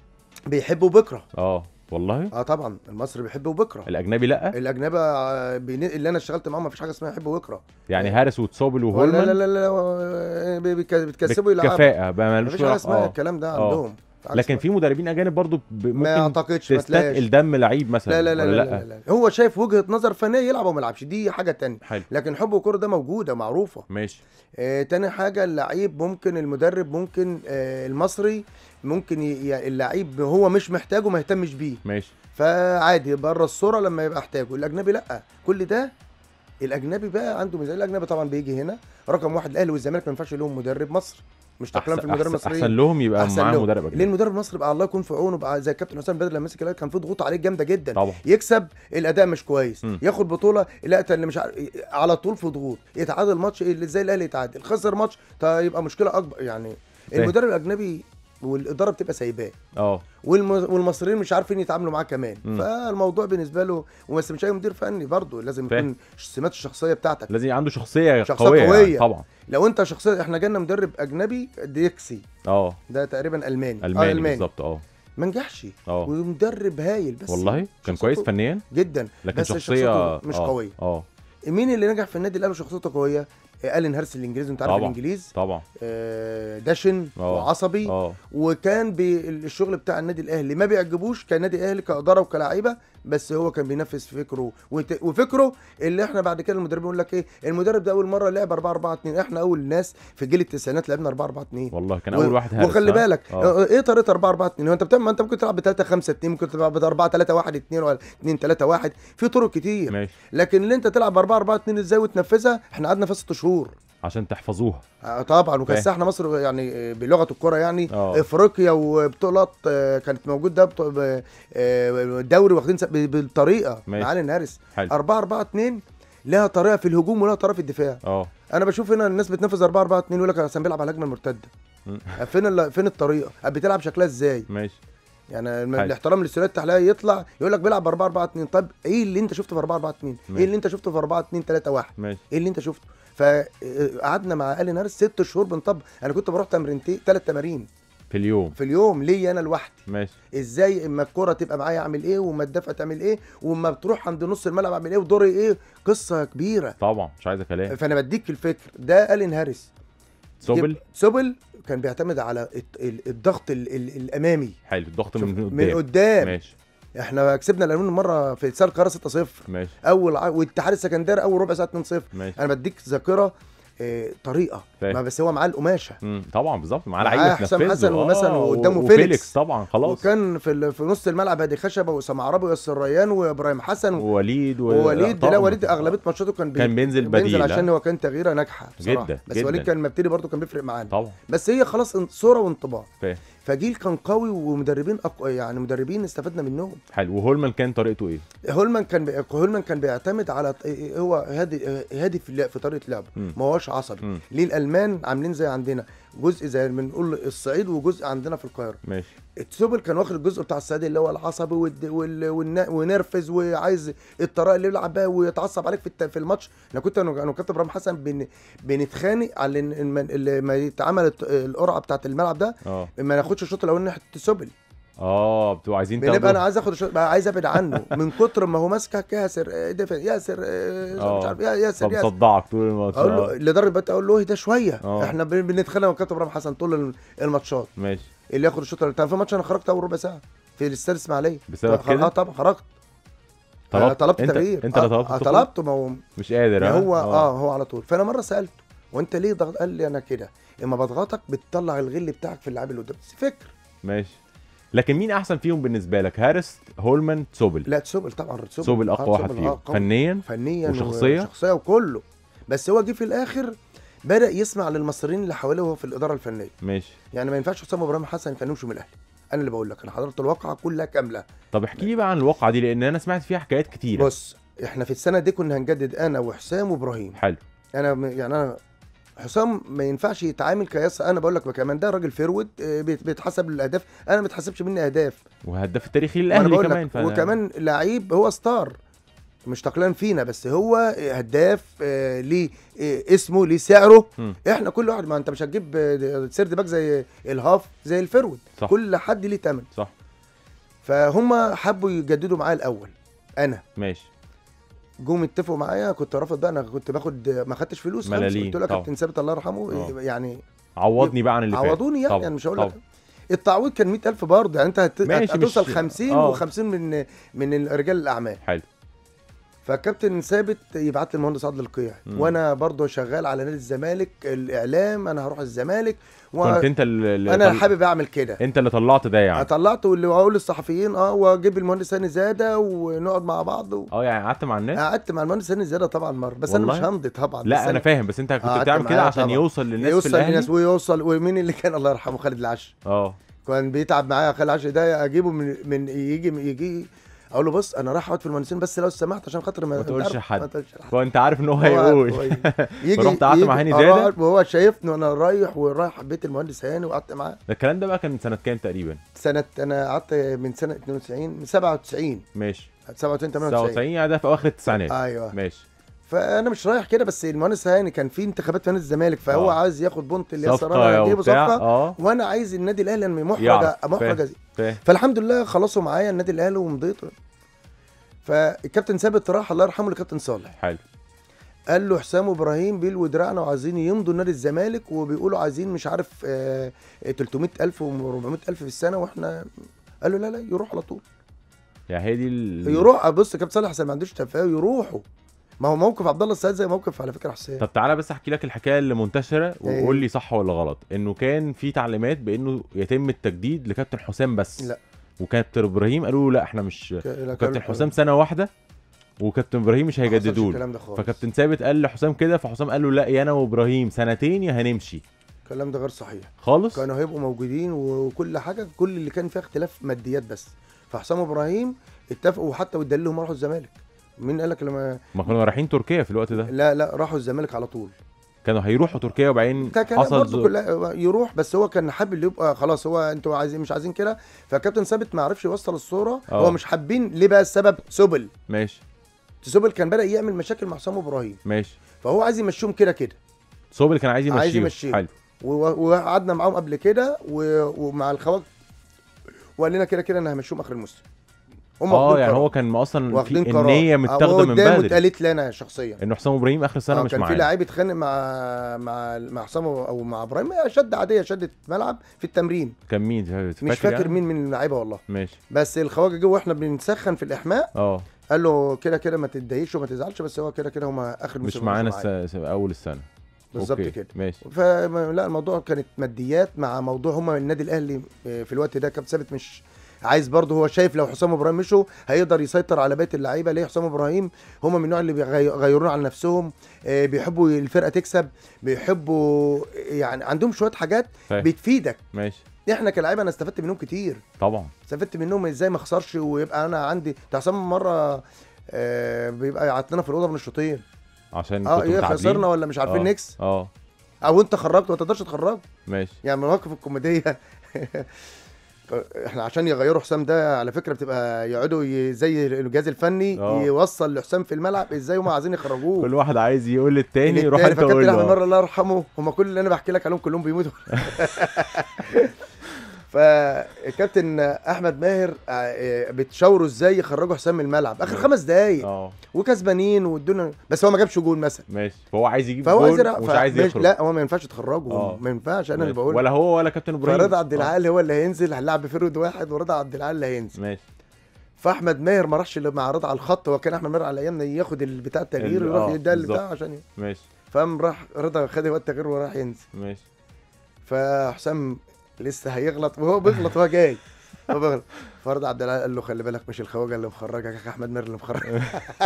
بيحب وبكره اه والله اه طبعا المصري بيحب وبكره الاجنبي لا الاجنبي آه، بين- اللي انا اشتغلت معاهم ما فيش حاجه اسمها يحب ويكره يعني هارس وتصابل ولا وهولمان لا لا لا آه، بي- بيك- بتكسبوا يلعبوا كفاءه بقى ما مالوش فيش حاجه علاقة. اسمها آه. الكلام ده آه. عندهم عكس لكن ما- في مدربين اجانب برضو ب- ما ممكن اعتقدش ما تلاقيش تستثقل دم لعيب مثلا لا لا لا ولا لا, لا, لا, لا هو شايف وجهه نظر فنيه يلعب وما يلعبش دي حاجه تانية حلو لكن حب الكوره ده موجوده معروفه ماشي آه تاني حاجه اللعيب ممكن المدرب ممكن آه المصري ممكن ي... ي- اللعيب هو مش محتاجه ما يهتمش بيه ماشي فعادي بره الصوره لما يبقى احتاجه الاجنبي لا كل ده الاجنبي بقى عنده ميزانيه الاجنبي طبعا بيجي هنا رقم واحد الاهلي والزمالك ما ينفعش لهم مدرب مصري مش تكلم في المدرب احسن, المصري أحسن لهم يبقى أحسن معاه لهم. مدرب ليه اجنبي المدرب المصري بقى الله يكون في عونه بقى زي الكابتن حسام بدر لما مسك الأهلي كان في ضغوط عليه جامده جدا طبعا يكسب الاداء مش كويس مم. ياخد بطوله لا ده اللي مش عارف على طول في ضغوط يتعادل ماتش إيه، ازاي الاهلي يتعادل خسر ماتش طيب يبقى مشكله اكبر يعني فاهم. المدرب الاجنبي والاداره بتبقى سايباه اه والم... والمصريين مش عارفين يتعاملوا معاه كمان مم. فالموضوع بالنسبه له وبس مش اي مدير فني برضه لازم فاهم. يكون السمات الشخصيه بتاعتك لازم يبقى عنده شخصيه, شخصية قويه, قوية. يعني طبعا لو انت شخصيه احنا جالنا مدرب اجنبي ديكسي اه ده تقريبا الماني الماني, آه الماني بالظبط اه ما نجحش اه ومدرب هايل بس والله كان شخصيته كويس فنيا جدا لكن بس شخصيه شخصيته مش آه. قوية. اه مين اللي نجح في النادي الاهلي وشخصيته قويه آه، الين هارس الانجليزي انت عارف طبعا. الانجليز طبعا آه، دشن آه. وعصبي اه وكان بي الشغل بتاع النادي الاهلي ما بيعجبوش كنادي اهلي كاداره وكلاعيبه بس هو كان بينفذ فكره وت- وفكره اللي احنا بعد كده المدرب يقول لك ايه المدرب ده اول مره لعب 4 4 2 احنا اول ناس في جيل التسعينات لعبنا 4 4 2 والله كان و- اول واحد هارس وخلي ها؟ بالك اه آه، ايه طريقه 4 4 2 هو انت بتعمل ما انت ممكن تلعب ب 3 5 2 ممكن تلعب ب 4 3 1 2 ولا 2 3 1 في طرق كتير ماشي لكن اللي انت تلعب ب 4 4 2 ازاي وتنفذها احنا قعدنا فيها ست شهور عشان تحفظوها آه، طبعا وكان فاهم. احنا مصر يعني آه، بلغه الكره يعني اه. افريقيا وبطولات آه، كانت موجود ده بطو- ب- آه، دوري واخدين س- ب- بالطريقه ماشي. معالي الهارس حلو 4 4 2 لها طريقه في الهجوم ولها طريقه في الدفاع اه انا بشوف هنا الناس بتنفذ 4 4 2 يقول لك عشان بيلعب على الهجمه المرتده مم. فين ال- فين الطريقه بتلعب شكلها ازاي ماشي يعني الم- حلو. الاحترام للسوليه التحليليه يطلع يقول لك بيلعب ب 4 4 2 طب ايه اللي انت شفته في 4 4 2 ماشي. ايه اللي انت شفته في 4 2 3 1 ماشي ايه اللي انت شفته فقعدنا مع الين هارس ست شهور بنطبق انا كنت بروح تمرينتين ثلاث تمارين في اليوم في اليوم ليا انا لوحدي ماشي ازاي اما الكره تبقى معايا اعمل ايه واما الدفع تعمل ايه واما بتروح عند نص الملعب اعمل ايه ودوري ايه قصه كبيره طبعا مش عايزه كلام فانا بديك الفكر ده الين هارس سوبل جيب- سوبل كان بيعتمد على الت- ال- الضغط ال ال الامامي حلو الضغط شوف، من من قدام قدام ماشي احنا كسبنا الالمون مره في استاد القاهره 6-0 ماشي اول ع... والاتحاد السكندري اول ربع ساعه 2-0 ماشي انا بديك ذاكره اه طريقه فاهم. ما بس هو معاه القماشه مم. طبعا بالظبط معاه معاه لعيبه حسام تنفذه. حسن ومثلا آه، وقدامه و- فيليكس. وفيليكس طبعا خلاص وكان في ال... في نص الملعب هادي خشبه واسامه عربي وياسر ريان وابراهيم حسن ووليد و... ووليد طبعاً. لا وليد اغلبيه ماتشاته كان بي... كان بينزل بديل، بينزل عشان ها؟ هو كان تغييره ناجحه بصراحه جدا، بس جدا. وليد كان مبتدي برضه كان بيفرق معانا طبعا بس هي خلاص ان- صوره وانطباع فاهم فجيل كان قوي ومدربين أق... يعني مدربين استفدنا منهم حلو وهولمان كان طريقته ايه؟ هولمان كان بي... هولمان كان بيعتمد على ط- هو هادي هادي في, اللعب- في طريقه لعبه مم. ما هوش عصبي مم. ليه الالمان عاملين زي عندنا جزء زي ما بنقول الصعيد وجزء عندنا في القاهره ماشي السوبل كان واخد الجزء بتاع الصعيد اللي هو العصبي والد... وال... والن... ونرفز وعايز الطريقه اللي يلعب بيها ويتعصب عليك في الت... في الماتش انا كنت انا انا وكابتن ابراهيم حسن بن... بنتخانق على ان إن ما- اللي ما يتعمل الت- القرعه بتاعت الملعب ده اه ما ناخدش الشوط الاولاني ناحيه السوبل اه بتبقوا عايزين بنبقى انا تاخدوا عايز اخد الشوط بقى عايز ابعد عنه من كتر ما هو ماسكك ياسر آه، دفع ياسر آه، آه. مش عارف يا ياسر ياسر فمصدعك طول الماتش اقول له آه. لدرجه بقى اقول له اهدى شويه آه. احنا بن- بنتخانق مع كابتن ابراهيم حسن طول الم- الماتشات ماشي اللي ياخد الشوط الثاني في ماتش انا خرجت اول ربع ساعه في الاستاد اسماعيليه بسبب خ- كده؟ اه طبعا خرجت طلبت طلبت, طلبت انت تغيير انت اللي آه، طلبت آه، تخرج؟ طلبته ما هو مش قادر ها؟ هو اه هو على طول فانا مره سالته وانت ليه ضغط قال لي انا كده اما بضغطك بتطلع الغل بتاعك في اللعيب اللي قدام بس فكر ماشي لكن مين احسن فيهم بالنسبه لك هارس هولمان سوبل لا تسوبل طبعا تسوبل سوبل آه، اقوى واحد تسوبل، فيهم آه، قوي. فنيا فنيا وشخصية؟ وشخصيه وكله بس هو جه في الاخر بدا يسمع للمصريين اللي حواليه وهو في الاداره الفنيه ماشي يعني ما ينفعش حسام ابراهيم حسن كان يمشي من الاهلي انا اللي بقول لك انا حضرت الواقعه كلها كامله طب احكي لي بقى عن الواقعه دي لان انا سمعت فيها حكايات كتيره بص احنا في السنه دي كنا هنجدد انا وحسام وابراهيم حلو انا م- يعني انا حسام ما ينفعش يتعامل كياس انا بقول لك كمان ده راجل فيرود آه، بيت- بيتحسب للاهداف انا ما بيتحسبش مني اهداف وهداف التاريخي وانا للاهلي بقول كمان لك ف... وكمان لعيب هو ستار مش تقلان فينا بس هو هداف آه، ليه آه، اسمه ليه سعره مم. احنا كل واحد ما انت مش هتجيب آه، سيرد باك زي الهاف زي الفيرود صح. كل حد ليه تمن صح فهم حبوا يجددوا معايا الاول انا ماشي جم اتفقوا معايا كنت رافض بقى انا كنت باخد ما خدتش فلوس خالص. ملاليم قلت له يا طبعا. كابتن ثابت الله يرحمه آه. يعني عوضني بقى عن اللي فات عوضوني يعني, طبعا، يعني مش هقول لك طبعا. التعويض كان 100000 برضه يعني انت هت... ماشي، هتوصل مش- 50 آه. و50 من من رجال الاعمال حلو فالكابتن ثابت يبعت لي المهندس عادل القيع مم. وانا برضه شغال على نادي الزمالك الاعلام انا هروح الزمالك كنت و... انت اللي انا طل- حابب اعمل كده انت اللي طلعت ده يعني طلعت واللي اقول للصحفيين اه واجيب المهندس هاني زاده ونقعد مع بعض و... اه يعني قعدت مع الناس قعدت مع المهندس هاني زاده طبعا مره بس انا والله؟ مش همضي طبعا بس لا انا فاهم بس انت كنت قعدت بتعمل كده معاه عشان طبعا. يوصل للناس يوصل في الاهلي للناس ويوصل ومين اللي كان الله يرحمه خالد العش اه كان بيتعب معايا خالد العش ده اجيبه من من يجي يجي اقول له بص انا رايح اقعد في المهندسين بس لو سمحت عشان خاطر ما ما أنت تقولش عارف- لحد. ما تقولش لحد فانت عارف ان هو هو عارف هيقول هو يجي فرحت قعدت مع يجي- هاني آه، زادة؟ وهو شايفني وانا رايح ورايح بيت المهندس هاني وقعدت معاه ده الكلام ده بقى كان سنه كام تقريبا سنه انا قعدت من سنه 92 من 97 ماشي 97 98 97 يعني ده في اواخر التسعينات ايوه ماشي فانا مش رايح كده بس المهندس هاني كان في انتخابات في نادي الزمالك فهو آه. عايز ياخد بونت اللي هي صفقه السرانه يجيبه وبتاع صفقه اه وانا عايز النادي الاهلي لما محرج يعرف. محرج فاهم. فاهم فالحمد لله خلصوا معايا النادي الاهلي ومضيت فالكابتن ثابت راح الله يرحمه لكابتن صالح حلو قال له حسام ابراهيم بيلوي دراعنا وعايزين يمضوا نادي الزمالك وبيقولوا عايزين مش عارف آه 300000 و400000 في السنه واحنا قال له لا لا يروح على طول يعني هي دي ال... يروح بص كابتن صالح حسام ما عندوش تفاهم يروحوا ما هو موقف عبد الله السعيد زي موقف على فكره حسام طب تعالى بس احكي لك الحكايه اللي منتشره إيه؟ وقول لي صح ولا غلط انه كان في تعليمات بانه يتم التجديد لكابتن حسام بس لا. وكابتن ابراهيم قالوا له لا احنا مش ك- لا، كابتن كلام- حسام سنه واحده وكابتن ابراهيم مش ما حصلش هيجددوا له الكلام ده خالص فكابتن ثابت قال لحسام كده فحسام قال له لا يا انا وابراهيم سنتين يا هنمشي الكلام ده غير صحيح خالص كانوا هيبقوا موجودين وكل حاجه كل اللي كان فيها اختلاف ماديات بس فحسام ابراهيم اتفقوا وحتى والدليل هم راحوا الزمالك مين قال لك لما ما كانوا رايحين تركيا في الوقت ده لا لا راحوا الزمالك على طول كانوا هيروحوا تركيا وبعدين ده كان حصل برضه زو... كلها يروح بس هو كان حابب اللي يبقى خلاص هو انتوا عايزين مش عايزين كده فكابتن ثابت ما عرفش يوصل الصوره آه. هو مش حابين ليه بقى السبب سبل ماشي سبل كان بدا يعمل مشاكل مع حسام ابراهيم ماشي فهو عايز يمشيهم كده كده صوبل كان عايز يمشيه عايز يمشيه. حلو و- وقعدنا معاهم قبل كده و- ومع الخواج وقال لنا كده كده انا همشيهم اخر الموسم هم اه واخدين يعني قرار. هو كان اصلا واخدين في قرار النيه متاخده من قدامه بدري اتقالت لي انا شخصيا انه حسام ابراهيم اخر سنه آه، مش كان في معانا لعيب اتخانق مع مع مع حسام او مع ابراهيم هي شده عاديه شده ملعب في التمرين كان مين مش فاكر يعني؟ مين من اللعيبه والله ماشي بس الخواجه جه واحنا بنسخن في الاحماء اه قال له كده كده ما تتضايقش وما تزعلش بس هو كده كده هما اخر مش موسم معانا معايا. الس... اول السنه بالظبط أوكي، كده ماشي فلا الموضوع كانت ماديات مع موضوع هما النادي الاهلي في الوقت ده كابتن ثابت مش عايز برضه هو شايف لو حسام ابراهيم مشوا هيقدر يسيطر على بقيه اللعيبه ليه حسام ابراهيم هم من النوع اللي بيغيرون على نفسهم آه، بيحبوا الفرقه تكسب بيحبوا يعني عندهم شويه حاجات فاهم. بتفيدك ماشي احنا كلاعيبه انا استفدت منهم كتير طبعا استفدت منهم ازاي ما اخسرش ويبقى انا عندي ده حسام مره آه، بيبقى يعطلنا في الاوضه من الشوطين عشان اه كنتوا ايه متعادلين خسرنا ولا مش عارفين آه. نكس اه او انت خرجت ما تقدرش تخرج ماشي يعني من المواقف الكوميديه احنا عشان يغيروا حسام ده على فكره بتبقى يقعدوا ي- زي الجهاز الفني آه. يوصل لحسام في الملعب ازاي هم عايزين يخرجوه كل واحد عايز يقول للتاني روح التاني. انت فكابتن قول احمد له مره الله يرحمه هم كل اللي انا بحكي لك عليهم كلهم بيموتوا فكابتن احمد ماهر آه، بتشاوروا ازاي يخرجوا حسام من الملعب اخر خمس دقايق اه وكسبانين والدنيا بس هو ما جابش جول مثلا ماشي فهو عايز يجيب فهو عايز جول يرا- ومش ف- عايز ماشي- يخرج لا هو ما ينفعش تخرجه آه. ما ينفعش انا اللي ماشي. بقول ولا هو ولا كابتن ابراهيم فرضا عبد آه. العال هو اللي هينزل هنلعب بفرود واحد ورضا عبد العال اللي هينزل ماشي فاحمد ماهر ما راحش إلا مع رضا على الخط هو كان احمد ماهر على ايامنا ياخد البتاع التغيير ال- ويروح آه، يديها بالظبط. بتاع عشان ي- ماشي فقام راح رضا خد وقت التغيير وراح ينزل ماشي فحسام لسه هيغلط وهو بيغلط وهو جاي هو بيغلط فرضا عبد العال قال له خلي بالك مش الخواجه اللي مخرجك يا احمد ماهر اللي مخرجك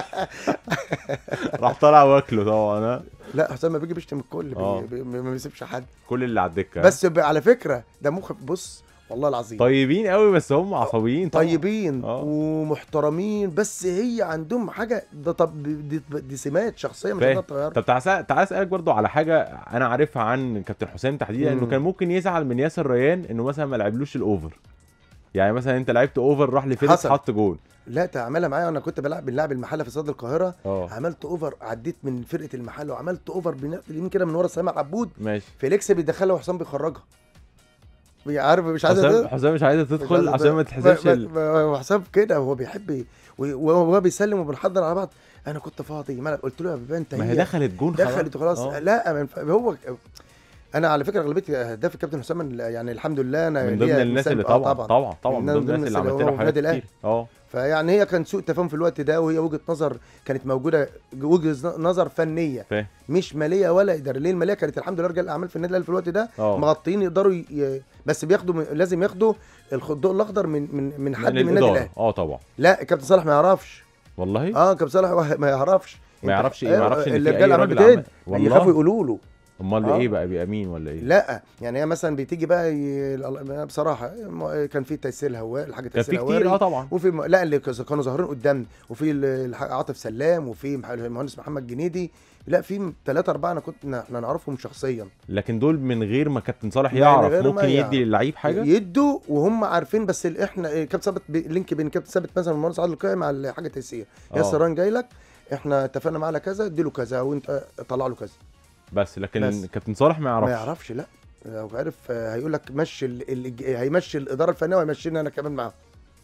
راح طالع واكله طبعا ها لا حسام ما بيجي بيشتم الكل آه. بي... بي... ما بيسيبش حد كل اللي على الدكه بس ب... على فكره ده مخ بص والله العظيم طيبين قوي بس هم عصبيين طبعا طيبين آه. ومحترمين بس هي عندهم حاجه ده طب دي, دي سمات شخصيه مش فاهم. هتقدر تغيرها طب تعال أسأل- تعال اسالك برضو على حاجه انا عارفها عن كابتن حسام تحديدا انه مم. كان ممكن يزعل من ياسر ريان انه مثلا ما لعبلوش الاوفر يعني مثلا انت لعبت اوفر راح لفيليكس حصل. حط جول لا تعملها معايا وانا كنت بلعب بنلعب المحله في استاد القاهره اه عملت اوفر عديت من فرقه المحله وعملت اوفر بنقل اليمين كده من ورا سامع عبود ماشي فيليكس بيدخلها وحسام بيخرجها بي- عارف مش عايز حسام حسام مش عايزه تدخل عشان ما تحسبش ال... ال... حسام كده هو بيحب ي- و- وهو بيسلم وبنحضر على بعض انا كنت فاضي ما أنا قلت له يا بابا انت ما هي هي دخلت جون خلاص دخلت وخلاص آه. لا ما ينفع- هو انا على فكره اغلبيه اهداف الكابتن حسام يعني الحمد لله انا من ضمن ليا الناس مثال- اللي آه طبعا طبعا طبعا من من ضمن الناس اللي اللي عملت هو له في حاجات النادي الأهلي. كتير اه فيعني هي كان سوء تفاهم في الوقت ده وهي وجهه نظر كانت موجوده وجهه نظر فنيه فاهم مش ماليه ولا اداريه ليه الماليه كانت الحمد لله رجال الاعمال في النادي الاهلي في الوقت ده اه مغطيين يقدروا ي... بس بياخدوا من... لازم ياخدوا الخ- الضوء الاخضر من من من حد من النادي الإدارة. الاهلي اه طبعا لا كابتن صالح ما يعرفش والله اه كابتن صالح ما يعرفش ما أنت- يعرفش ايه ما يعرفش ان اللي في رجال اي الاعمال راجل بتاعي عمل يخافوا والله يقولوا له امال آه. ايه بقى بيبقى مين ولا ايه لا يعني هي مثلا بتيجي بقى ي... بصراحه م- كان في تيسير هواء الحاجه كان في تيسير كتير اه هواري طبعا وفي م... لا اللي كز- كانوا ظاهرين قدام وفي ال- الح- عاطف سلام وفي مح- المهندس محمد جنيدي لا في ثلاثة أربعة أنا كنت احنا نعرفهم شخصيا لكن دول من غير ما كابتن صالح من يعرف غير ما ممكن يعرف. يدي للعيب حاجه يدوا وهم عارفين بس ال- احنا إيه، كابتن ثابت بي- لينك بين كابتن ثابت مثلا والمهندس عادل القيعي مع الحاجه التيسير آه. ياسر ران جاي لك احنا اتفقنا معاه على كذا اديله كذا وانت طلع له كذا بس لكن بس. كابتن صالح ما يعرفش ما يعرفش لا لو عرف آه، هيقول لك مشي ال... ال... هيمشي الاداره الفنيه وهيمشيني انا كمان معاه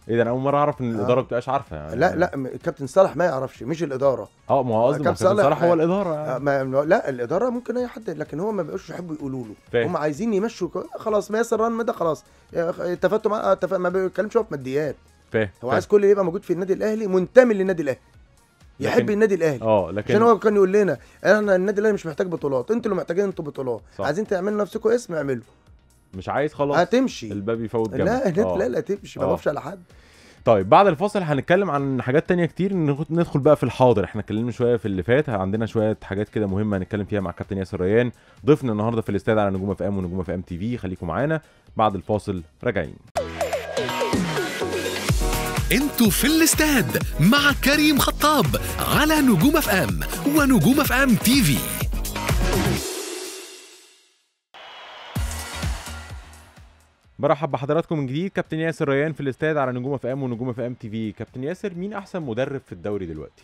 ايه ده انا اول مره اعرف ان آه. الاداره ما بتبقاش عارفه يعني لا لا م- كابتن صالح ما يعرفش مش الاداره اه ما هو قصدي ما هو كابتن كابتن صالح- صلاح هو الاداره آه، يعني. ما ما- لا الاداره ممكن اي حد لكن هو ما بيبقوش يحبوا يقولوا له فاهم. هم عايزين يمشوا ك- خلاص ما ياسر ران ده خلاص يا أخ- اتفقتوا معاه آه، اتفق ما بيتكلمش هو في ماديات فاهم هو عايز كل اللي يبقى موجود في النادي الاهلي منتمي للنادي الاهلي يحب لكن- النادي الاهلي اه لكن عشان هو كان يقول لنا احنا النادي الاهلي مش محتاج بطولات انتوا اللي محتاجين انتوا بطولات صح. عايزين تعملوا نفسكم اسم اعملوا مش عايز خلاص هتمشي الباب يفوت جنب لا النادي آه. لا لا تمشي ما آه. بقفش على حد طيب بعد الفاصل هنتكلم عن حاجات تانية كتير نخ- ندخل بقى في الحاضر احنا اتكلمنا شويه في اللي فات عندنا شويه حاجات كده مهمه هنتكلم فيها مع كابتن ياسر ريان ضيفنا النهارده في الاستاد على نجوم اف ام ونجوم اف ام تي في خليكم معانا بعد الفاصل راجعين انتوا في الاستاد مع كريم خطاب على نجوم اف ام ونجوم اف ام تي في برحب بحضراتكم من جديد كابتن ياسر ريان في الاستاد على نجوم اف ام ونجوم اف ام تي في كابتن ياسر مين احسن مدرب في الدوري دلوقتي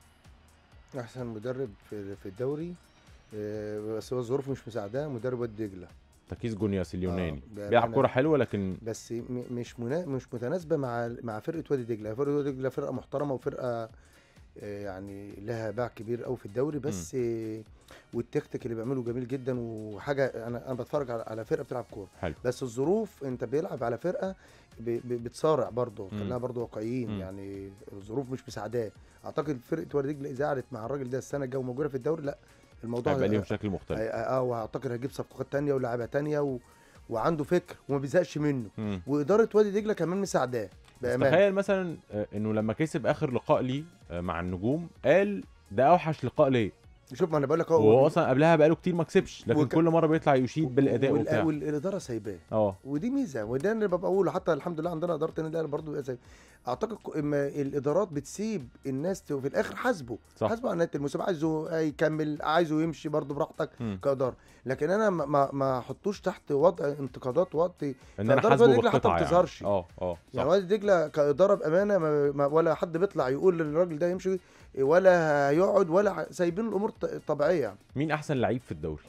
احسن مدرب في في الدوري آه، بس هو ظروفه مش مساعداه مدرب وادي دجله تكيس جونياس اليوناني آه، بيلعب بأمانة. كوره حلوه لكن بس م- مش منا... مش متناسبه مع مع فرقه وادي دجله فرقه وادي دجله فرقه محترمه وفرقه آه، يعني لها باع كبير قوي في الدوري بس آه، والتكتيك اللي بيعمله جميل جدا وحاجه انا انا بتفرج على- على فرقه بتلعب كوره حلو بس الظروف انت بيلعب على فرقه ب... ب... بتصارع برضه مم. خلينا برضه واقعيين مم. يعني الظروف مش مساعداه اعتقد فرقه وادي دجله اذا قعدت مع الراجل ده السنه الجايه وموجوده في الدوري لا الموضوع هيبقى ليهم شكل مختلف اه آه، واعتقد هيجيب صفقات تانية ولاعيبه تانية و... وعنده فكر وما بيزهقش منه مم. واداره وادي دجله كمان مساعداه بس بامانه تخيل مثلا آه، انه لما كسب اخر لقاء ليه آه، مع النجوم قال ده اوحش لقاء ليه شوف ما انا بقول لك وهو اصلا قبلها بقاله كتير ما كسبش لكن وك- كل مره بيطلع يشيد بالاداء وال- وبتاع والاداره سايباه اه ودي ميزه وده اللي ببقى اقوله حتى الحمد لله عندنا اداره النادي الاهلي برضه زي اعتقد ك- اما الادارات بتسيب الناس ت- وفي الاخر حاسبه صح. حاسبه على نهايه الموسم عايزه يكمل عايزه يمشي برضه براحتك مم. كاداره لكن انا ما- ما ما احطوش تحت وضع انتقادات وقت ان انا فإدارة حاسبه وادي دجلة حتى بالقطعه ما يعني بتظهرش. اه اه يعني صح وادي دجله كاداره بامانه ما ما ولا حد بيطلع يقول للراجل ده يمشي ولا هيقعد ولا ح- سايبين الامور ط- طبيعيه يعني. مين احسن لعيب في الدوري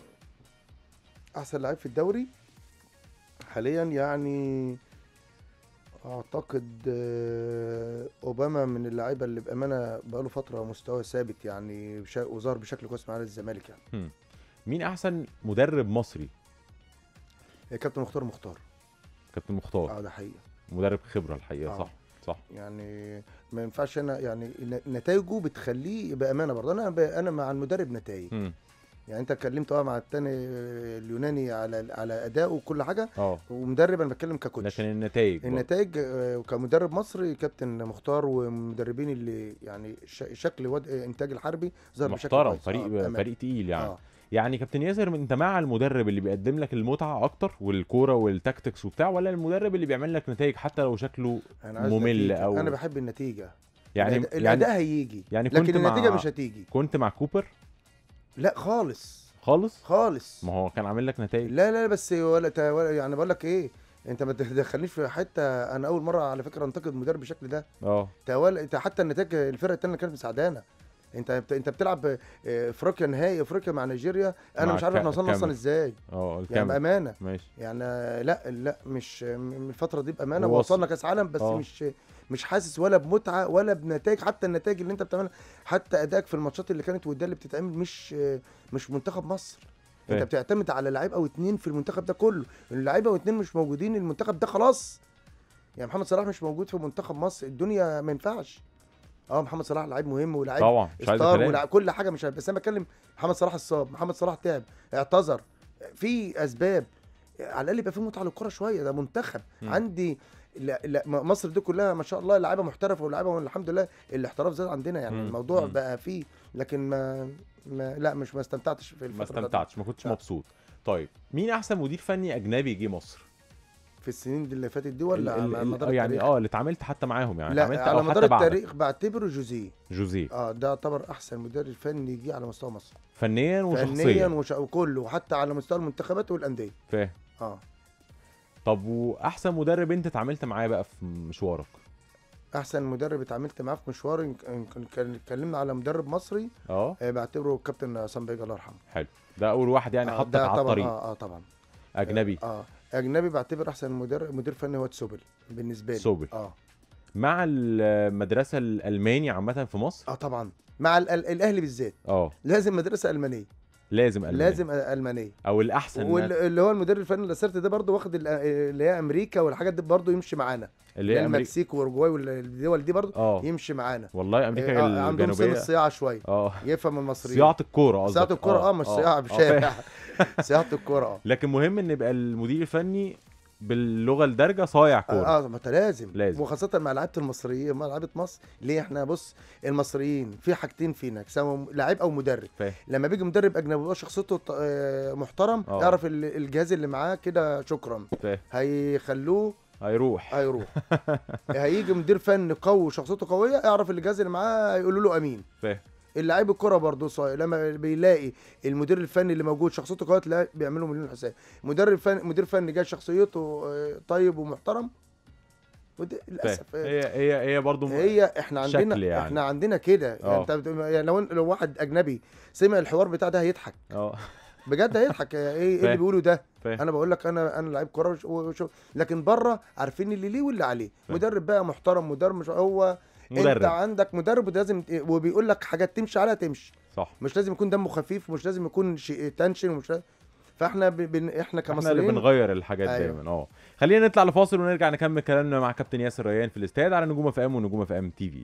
احسن لعيب في الدوري حاليا يعني اعتقد آه، اوباما من اللعيبه اللي بامانه بقاله فتره مستوى ثابت يعني بشا- وظهر بشكل كويس مع نادي الزمالك يعني مين احسن مدرب مصري كابتن مختار مختار كابتن مختار اه ده حقيقه مدرب خبره الحقيقه آه. صح صح يعني ما ينفعش انا يعني ن- نتائجه بتخليه بامانه برضه انا ب- انا مع المدرب نتائج مم. يعني انت اتكلمت اه مع التاني آه، اليوناني على على ادائه وكل حاجه اه ومدرب انا بتكلم ككوتش لكن النتائج برضه. النتائج آه، كمدرب مصري كابتن مختار ومدربين اللي يعني ش- شكل ود... انتاج الحربي ظهر بشكل محترم كويس. فريق آه، بأمانة. فريق تقيل يعني اه يعني كابتن ياسر انت مع المدرب اللي بيقدم لك المتعه اكتر والكوره والتاكتكس وبتاع ولا المدرب اللي بيعمل لك نتائج حتى لو شكله انا عايز ممل نتيجة. او انا بحب النتيجه يعني الأداء- يعني الاداء هيجي يعني كنت لكن النتيجه مع- مش هتيجي كنت مع كوبر لا خالص خالص خالص ما هو كان عامل لك نتائج لا لا بس ولا, تا- ولا يعني بقول لك ايه انت ما تدخلنيش في حته انا اول مره على فكره انتقد مدرب بالشكل ده اه تا ولا انت حتى النتائج الفرقه الثانيه كانت مساعدانا انت بت- انت بتلعب آه، افريقيا نهائي افريقيا مع نيجيريا انا مع مش عارف كا- احنا وصلنا اصلا كامل. ازاي اه يعني الكامل بامانه ماشي يعني لا لا مش من الفتره دي بامانه هو وصلنا كاس عالم بس آه. مش مش حاسس ولا بمتعه ولا بنتائج حتى النتائج اللي انت بتعملها حتى ادائك في الماتشات اللي كانت وديه اللي بتتعمل مش مش منتخب مصر فاهم. انت بتعتمد على لعيب او اتنين في المنتخب ده كله اللعيبه او اتنين مش موجودين المنتخب ده خلاص يعني محمد صلاح مش موجود في منتخب مصر الدنيا ما ينفعش اه محمد صلاح لعيب مهم ولاعيب طبعا مش عايز ستار كلام ولاعب كل حاجه مش بس انا بتكلم محمد صلاح اتصاب محمد صلاح تعب اعتذر في اسباب على الاقل يبقى في متعه للكره شويه ده منتخب مم. عندي لا لا م- مصر دي كلها ما شاء الله لعيبه محترفه ولاعيبه الحمد لله الاحتراف زاد عندنا يعني مم. الموضوع مم. بقى فيه لكن ما, ما لا مش ما استمتعتش في ما الفتره دي. استمتعتش ما كنتش لا. مبسوط طيب مين احسن مدير فني اجنبي جه مصر في السنين دي اللي فاتت دي ولا ال- على ال- مدار يعني التاريخ؟ اه اللي اتعاملت حتى معاهم يعني لا اتعاملت على او مدار حتى بعدك التاريخ بعتبره جوزيه جوزيه اه ده يعتبر احسن مدرب فني جه على مستوى مصر فنيا فنيا وشخصيا وش... وكله وحتى على مستوى المنتخبات والانديه فاهم اه طب واحسن مدرب انت اتعاملت معاه بقى في مشوارك احسن مدرب اتعاملت معاه في مشواري كان- كان- كان اتكلمنا على مدرب مصري اه آه، بعتبره كابتن عصام بيجا الله يرحمه حلو ده اول واحد يعني آه، حطك ده على طبعا الطريق اه اه طبعا اجنبي اه اجنبي بعتبر احسن مدرب مدير فني هو تسوبل بالنسبه لي سوبل. اه مع المدرسه الالماني عامه في مصر اه طبعا مع ال- ال- الاهلي بالذات اه لازم مدرسه المانيه لازم ألماني. لازم المانيه او الاحسن إنها- واللي هو المدير الفني لاسيرت ده برضه واخد ال- اللي هي امريكا والحاجات دي برضه يمشي معانا اللي هي امريكا المكسيك واورجواي والدول دي برضه اه يمشي معانا والله امريكا آه، عندهم سن الجنوبيه الصياعه شويه اه يفهم المصريين صياعه الكوره قصدك صياعه الكوره اه مش صياعه آه، بشارع فاهم. صياعه الكوره اه لكن مهم ان يبقى المدير الفني باللغه الدارجه صايع كوره اه ما انت لازم لازم. وخاصه مع لعيبه المصريين مع لعيبه مصر ليه احنا بص المصريين في حاجتين فينا سواء لاعب او مدرب فاهم لما بيجي مدرب اجنبي ويبقى شخصيته ط- آه، محترم آه. اعرف ال- الجهاز اللي معاه كده شكرا فاهم هيخلوه هيروح هيروح هيجي مدير فن قوي وشخصيته قويه اعرف الجهاز اللي معاه هيقولوا له امين فاهم اللاعب الكرة برضه صايع لما بيلاقي المدير الفني اللي موجود شخصيته قويه تلاقي بيعملوا مليون حساب مدرب فن مدير فني جاي شخصيته آه، طيب ومحترم ودي فاهم للاسف آه، هي هي هي برضه هي احنا شكل عندنا يعني. احنا عندنا كده يعني آه. انت بت- يعني لو لو واحد اجنبي سمع الحوار بتاع ده هيضحك اه بجد هيضحك ايه ايه فاهم. اللي بيقوله ده فاهم انا بقول لك انا انا لعيب كوره وش- وش- لكن بره عارفين اللي ليه واللي عليه فاهم. مدرب بقى محترم مدرب مش هو انت مدرب عندك مدرب وده لازم ت- وبيقول لك حاجات تمشي عليها تمشي صح مش لازم يكون دمه خفيف ومش لازم يكون شيء تنشن ومش لازم. فاحنا ب... بن... احنا احنا اللي كمصريين بنغير الحاجات أيوة. دايما اه خلينا نطلع لفاصل ونرجع نكمل كلامنا مع كابتن ياسر ريان في الاستاد على نجوم اف ام ونجوم اف ام تي في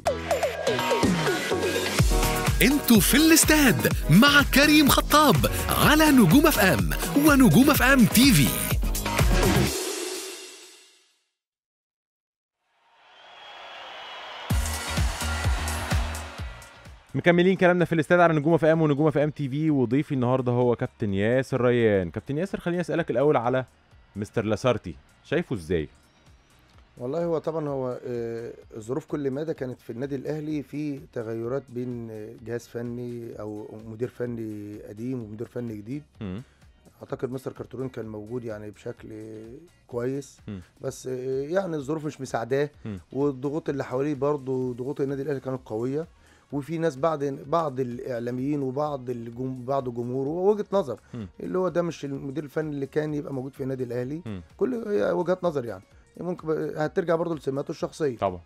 انتوا في الاستاد مع كريم خطاب على نجوم اف ام ونجوم اف ام تي في مكملين كلامنا في الاستاد على نجوم اف ام ونجوم اف ام تي في وضيفي النهارده هو كابتن ياسر ريان كابتن ياسر خليني اسالك الاول على مستر لاسارتي شايفه ازاي والله هو طبعا هو آه، ظروف كل مدى كانت في النادي الاهلي في تغيرات بين آه، جهاز فني او مدير فني قديم ومدير فني جديد مم. اعتقد مستر كارتورون كان موجود يعني بشكل كويس مم. بس يعني الظروف مش مساعداه مم. والضغوط اللي حواليه برضه ضغوط النادي الاهلي كانت قويه وفي ناس بعض بعض الاعلاميين وبعض الجم بعض جمهوره وجهه نظر مم. اللي هو ده مش المدير الفني اللي كان يبقى موجود في النادي الاهلي مم. كل هي وجهات نظر يعني ممكن ب- هترجع برضه لسماته الشخصيه طبعا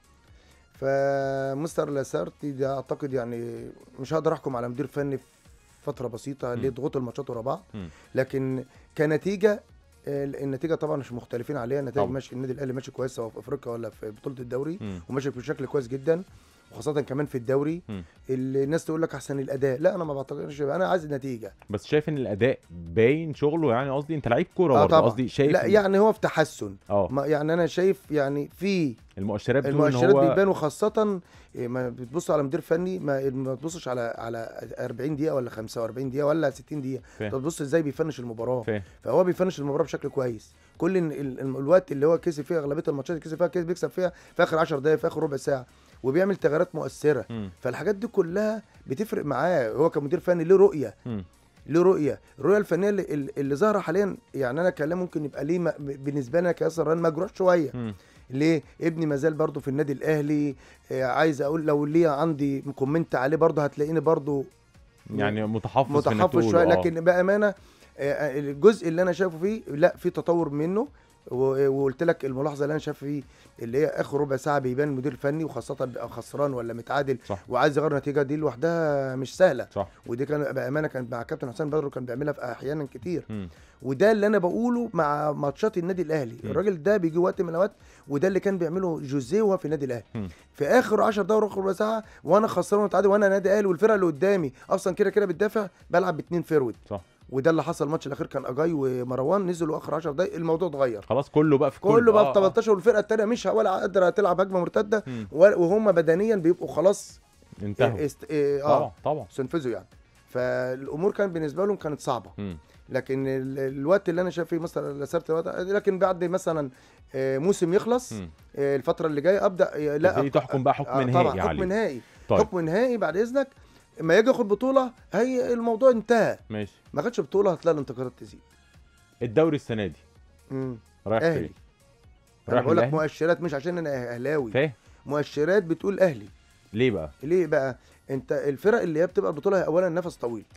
فمستر لاسارتي ده اعتقد يعني مش هقدر احكم على مدير فني في فتره بسيطه مم. ليه ضغوط الماتشات ورا بعض مم. لكن كنتيجه آه، النتيجه طبعا مش مختلفين عليها النتائج طبعا. ماشي النادي الاهلي ماشي كويس سواء في افريقيا ولا في بطوله الدوري مم. وماشي بشكل كويس جدا وخاصه كمان في الدوري مم. اللي الناس تقول لك احسن الاداء لا انا ما بعتقدش انا عايز النتيجه بس شايف ان الاداء باين شغله يعني قصدي انت لعيب كوره اه برضه طبعا قصدي شايف لا إن- يعني هو في تحسن اه ما يعني انا شايف يعني في المؤشرات بتقول ان المؤشرات هو بيبان وخاصة إيه، ما بتبص على مدير فني ما, ما تبصش على على 40 دقيقة ولا 45 دقيقة ولا 60 دقيقة فاهم. انت بتبص ازاي بيفنش المباراة فاهم فهو بيفنش المباراة بشكل كويس كل ال- ال- الوقت اللي هو كسب فيها اغلبية الماتشات اللي كسب فيها كسب بيكسب فيها في اخر 10 دقايق في اخر ربع ساعة وبيعمل تغييرات مؤثرة مم. فالحاجات دي كلها بتفرق معاه هو كمدير فني له رؤية مم. له رؤيه الرؤيه الفنيه اللي, اللي- اللي ظاهره حاليا يعني انا كلام ممكن يبقى ليه م- بالنسبه لنا كياسر ران مجروح شويه مم. ليه ابني مازال برضه في النادي الاهلي آه عايز اقول لو ليه عندي كومنت عليه برضه هتلاقيني برضه يعني متحفظ في إنك متحفظ تقوله، شويه آه. لكن بامانه آه، الجزء اللي انا شايفه فيه لا في تطور منه و- وقلت لك الملاحظه اللي انا شايف فيه اللي هي اخر ربع ساعه بيبان المدير الفني وخاصه بقى خسران ولا متعادل صح وعايز يغير النتيجه دي لوحدها مش سهله صح ودي كان بامانه كانت مع كابتن حسام بدر كان بيعملها في احيانا كتير مم. وده اللي انا بقوله مع ماتشات النادي الاهلي مم. الراجل ده بيجي وقت من الاوقات وده اللي كان بيعمله جوزيه وهو في النادي الاهلي مم. في اخر 10 دقايق واخر ربع ساعه وانا خسران ومتعادل وانا نادي اهلي والفرقه اللي قدامي اصلا كده كده بتدافع بلعب باتنين فيرود صح وده اللي حصل الماتش الاخير كان اجاي ومروان نزلوا اخر 10 دقايق الموضوع اتغير خلاص كله بقى في كله بقى آه، في آه. 18 والفرقه الثانيه مش ولا قادره تلعب هجمه مرتده مم. وهم بدنيا بيبقوا خلاص انتهوا است... اه طبعا طبعا استنفذوا يعني فالامور كانت بالنسبه لهم كانت صعبه مم. لكن ال- الوقت اللي انا شايف فيه مثلا لسرت الوقت لكن بعد مثلا آه، موسم يخلص مم. آه، الفتره اللي جايه ابدا آه، لا تبتدي تحكم بقى حكم آه، نهائي طبعا حكم عليه. نهائي طيب حكم نهائي بعد اذنك ما يجي ياخد بطوله هي الموضوع انتهى ماشي ما خدش بطوله هتلاقي الانتقادات تزيد الدوري السنه دي مم. رايح اهلي فين انا رايح بقول لك الأهلي؟ مؤشرات مش عشان انا اهلاوي فاهم مؤشرات بتقول اهلي ليه بقى ليه بقى انت الفرق اللي هي بتبقى البطوله هي اولا نفس طويل حلو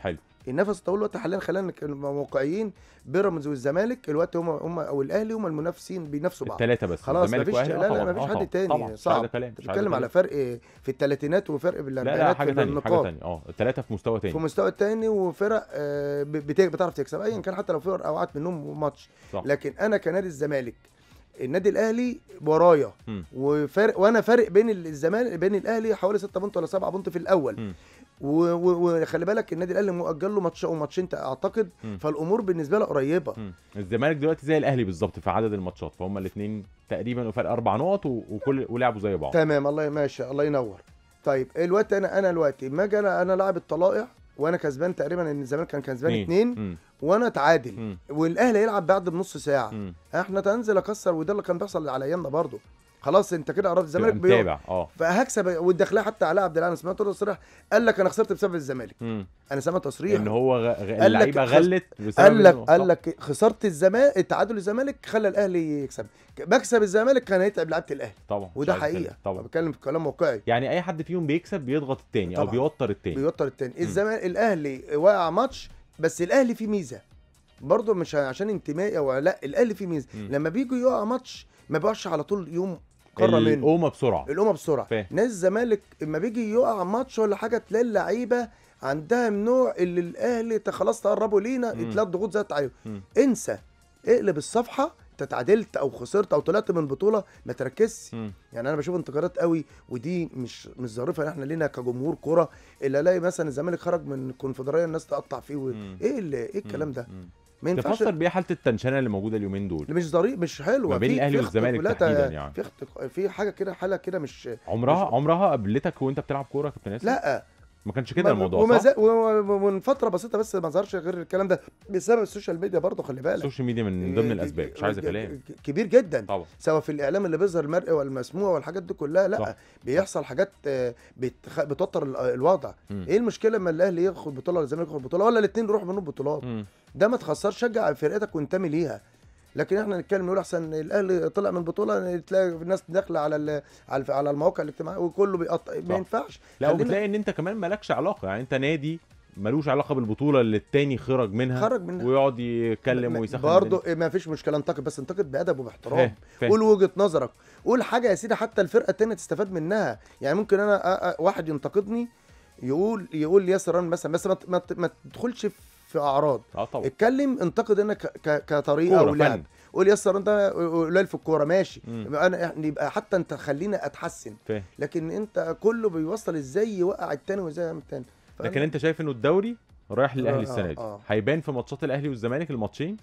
النفس الطويل الوقت حاليا خلينا نك- واقعيين بيراميدز والزمالك الوقت هم هم او الاهلي هم المنافسين بينافسوا بعض الثلاثه بس خلاص الزمالك مفيش وأهلي، لا آه لا طبعاً، مفيش آه حد طبعاً، تاني طبعاً، مش صعب عايز كلام مش عايز بتتكلم على كلام. فرق في الثلاثينات وفرق لا بالاربعينات لا حاجه في ثانيه حاجه النقاط ثانيه اه الثلاثه في مستوى في تاني مستوى تاني وفرق آه، ب- بت- بتعرف تكسب ايا كان حتى لو فرق اوقات منهم ماتش صح. لكن انا كنادي الزمالك النادي الاهلي ورايا مم. وفرق وانا فارق بين الزمالك بين الاهلي حوالي 6 بونت ولا 7 بونت في الاول مم. و- و- وخلي بالك النادي الاهلي مؤجل له ماتش او ماتشين اعتقد مم. فالامور بالنسبه له قريبه مم. الزمالك دلوقتي زي الاهلي بالظبط في عدد الماتشات فهم الاثنين تقريبا فرق اربع نقط و- وكل ولعبوا زي بعض تمام الله ماشي الله ينور طيب الوقت انا انا دلوقتي ما اجي انا انا لاعب الطلائع وانا كسبان تقريبا ان الزمالك كان كسبان اتنين مم. وانا اتعادل مم. والاهلي يلعب بعد بنص ساعه مم. احنا تنزل اكسر وده اللي كان بيحصل على ايامنا برضو خلاص انت كده قربت تبقى الزمالك بيقع متابع اه فهكسب والداخليه حتى علاء عبد العال انا سمعت له تصريح قال لك انا خسرت بسبب الزمالك مم. انا سامع تصريح ان هو غ... غ... قال لك اللعيبه خس- غلت بسبب قال لك إنه- قال صح. لك خسرت الزمالك تعادل الزمالك خلى الاهلي يكسب مكسب الزمالك كان هيتعب لعيبه الاهلي طبعا مش وده عايز أتكلم. حقيقه طبعا بتكلم في كلام واقعي يعني اي حد فيهم بيكسب بيضغط التاني او طبعاً. بيوتر التاني بيوتر التاني الزمالك الاهلي واقع ماتش بس الاهلي فيه ميزه برضه مش عشان انتمائي او لا الاهلي فيه ميزه مم. لما بيجوا يقع ماتش ما بيقعش على طول يوم قاره منه القومه بسرعه الامه بسرعه فاهم. ناس الزمالك اما بيجي يقع ماتش ولا حاجه تلاقي اللعيبه عندها من نوع اللي الاهلي ت- خلاص تقربوا لينا مم. تلاقي ضغوط زي التعادل مم. انسى اقلب الصفحه انت اتعادلت او خسرت او طلعت من بطوله ما تركزش مم. يعني انا بشوف انتقادات قوي ودي مش مش ظريفه ان احنا لينا كجمهور كوره الا الاقي مثلا الزمالك خرج من الكونفدراليه الناس تقطع فيه و... مم. ايه اللي ايه الكلام ده مم. ما ينفعش تفسر بيها حاله التنشنه اللي موجوده اليومين دول مش ظريف مش حلوه ما بين في- الأهلي في والزمالك اختلاف- تحديداً يعني. في اخت- في حاجه كده حاله كده مش عمرها مش- عمرها قابلتك وانت بتلعب كوره يا كابتن ياسر لا ما كانش كده ما- الموضوع وما صح زال- و- و- ومن فتره بسيطه بس ما ظهرش غير الكلام ده بسبب السوشيال ميديا برضه خلي بالك السوشيال ميديا من ضمن الاسباب مش عايزه ك- كلام ك- كبير جدا طبعا سواء في الاعلام اللي بيظهر المرئي والمسموع والحاجات دي كلها لا صح. بيحصل حاجات آه، بتخ... بتوتر ال- الوضع مم. ايه المشكله لما الاهلي ياخد بطوله ولا الزمالك ياخد بطوله ولا الاثنين يروحوا منهم بطولات مم. ده ما تخسرش شجع فرقتك وانتمي ليها لكن احنا نتكلم نقول احسن الاهلي طلع من بطوله تلاقي الناس داخله على ال- على الف- على المواقع الاجتماعيه وكله بيقطع صح. ما ينفعش لا خلينا- وبتلاقي ان انت كمان مالكش علاقه يعني انت نادي ملوش علاقه بالبطوله اللي التاني خرج منها خرج منها. ويقعد يتكلم ما- ويسخن برضه الدنيا. ما فيش مشكله انتقد بس انتقد بادب وباحترام فاهم، فاهم. قول وجهه نظرك قول حاجه يا سيدي حتى الفرقه التانيه تستفاد منها يعني ممكن انا أ- أ- واحد ينتقدني يقول يقول ياسر ران مثلا بس ما ت- ما ت- ما تدخلش في اعراض اه طبعا اتكلم انتقد انا ك- ك- كطريقه كورة، او لعب فن. قول ياسر انت قليل في الكوره ماشي مم. يبقى انا يعني يبقى حتى انت خلينا اتحسن فاهم لكن انت كله بيوصل ازاي يوقع التاني وازاي يعمل التاني فأنا- لكن انت شايف انه الدوري رايح للاهلي آه، السنه دي آه. هيبان في ماتشات الاهلي والزمالك الماتشين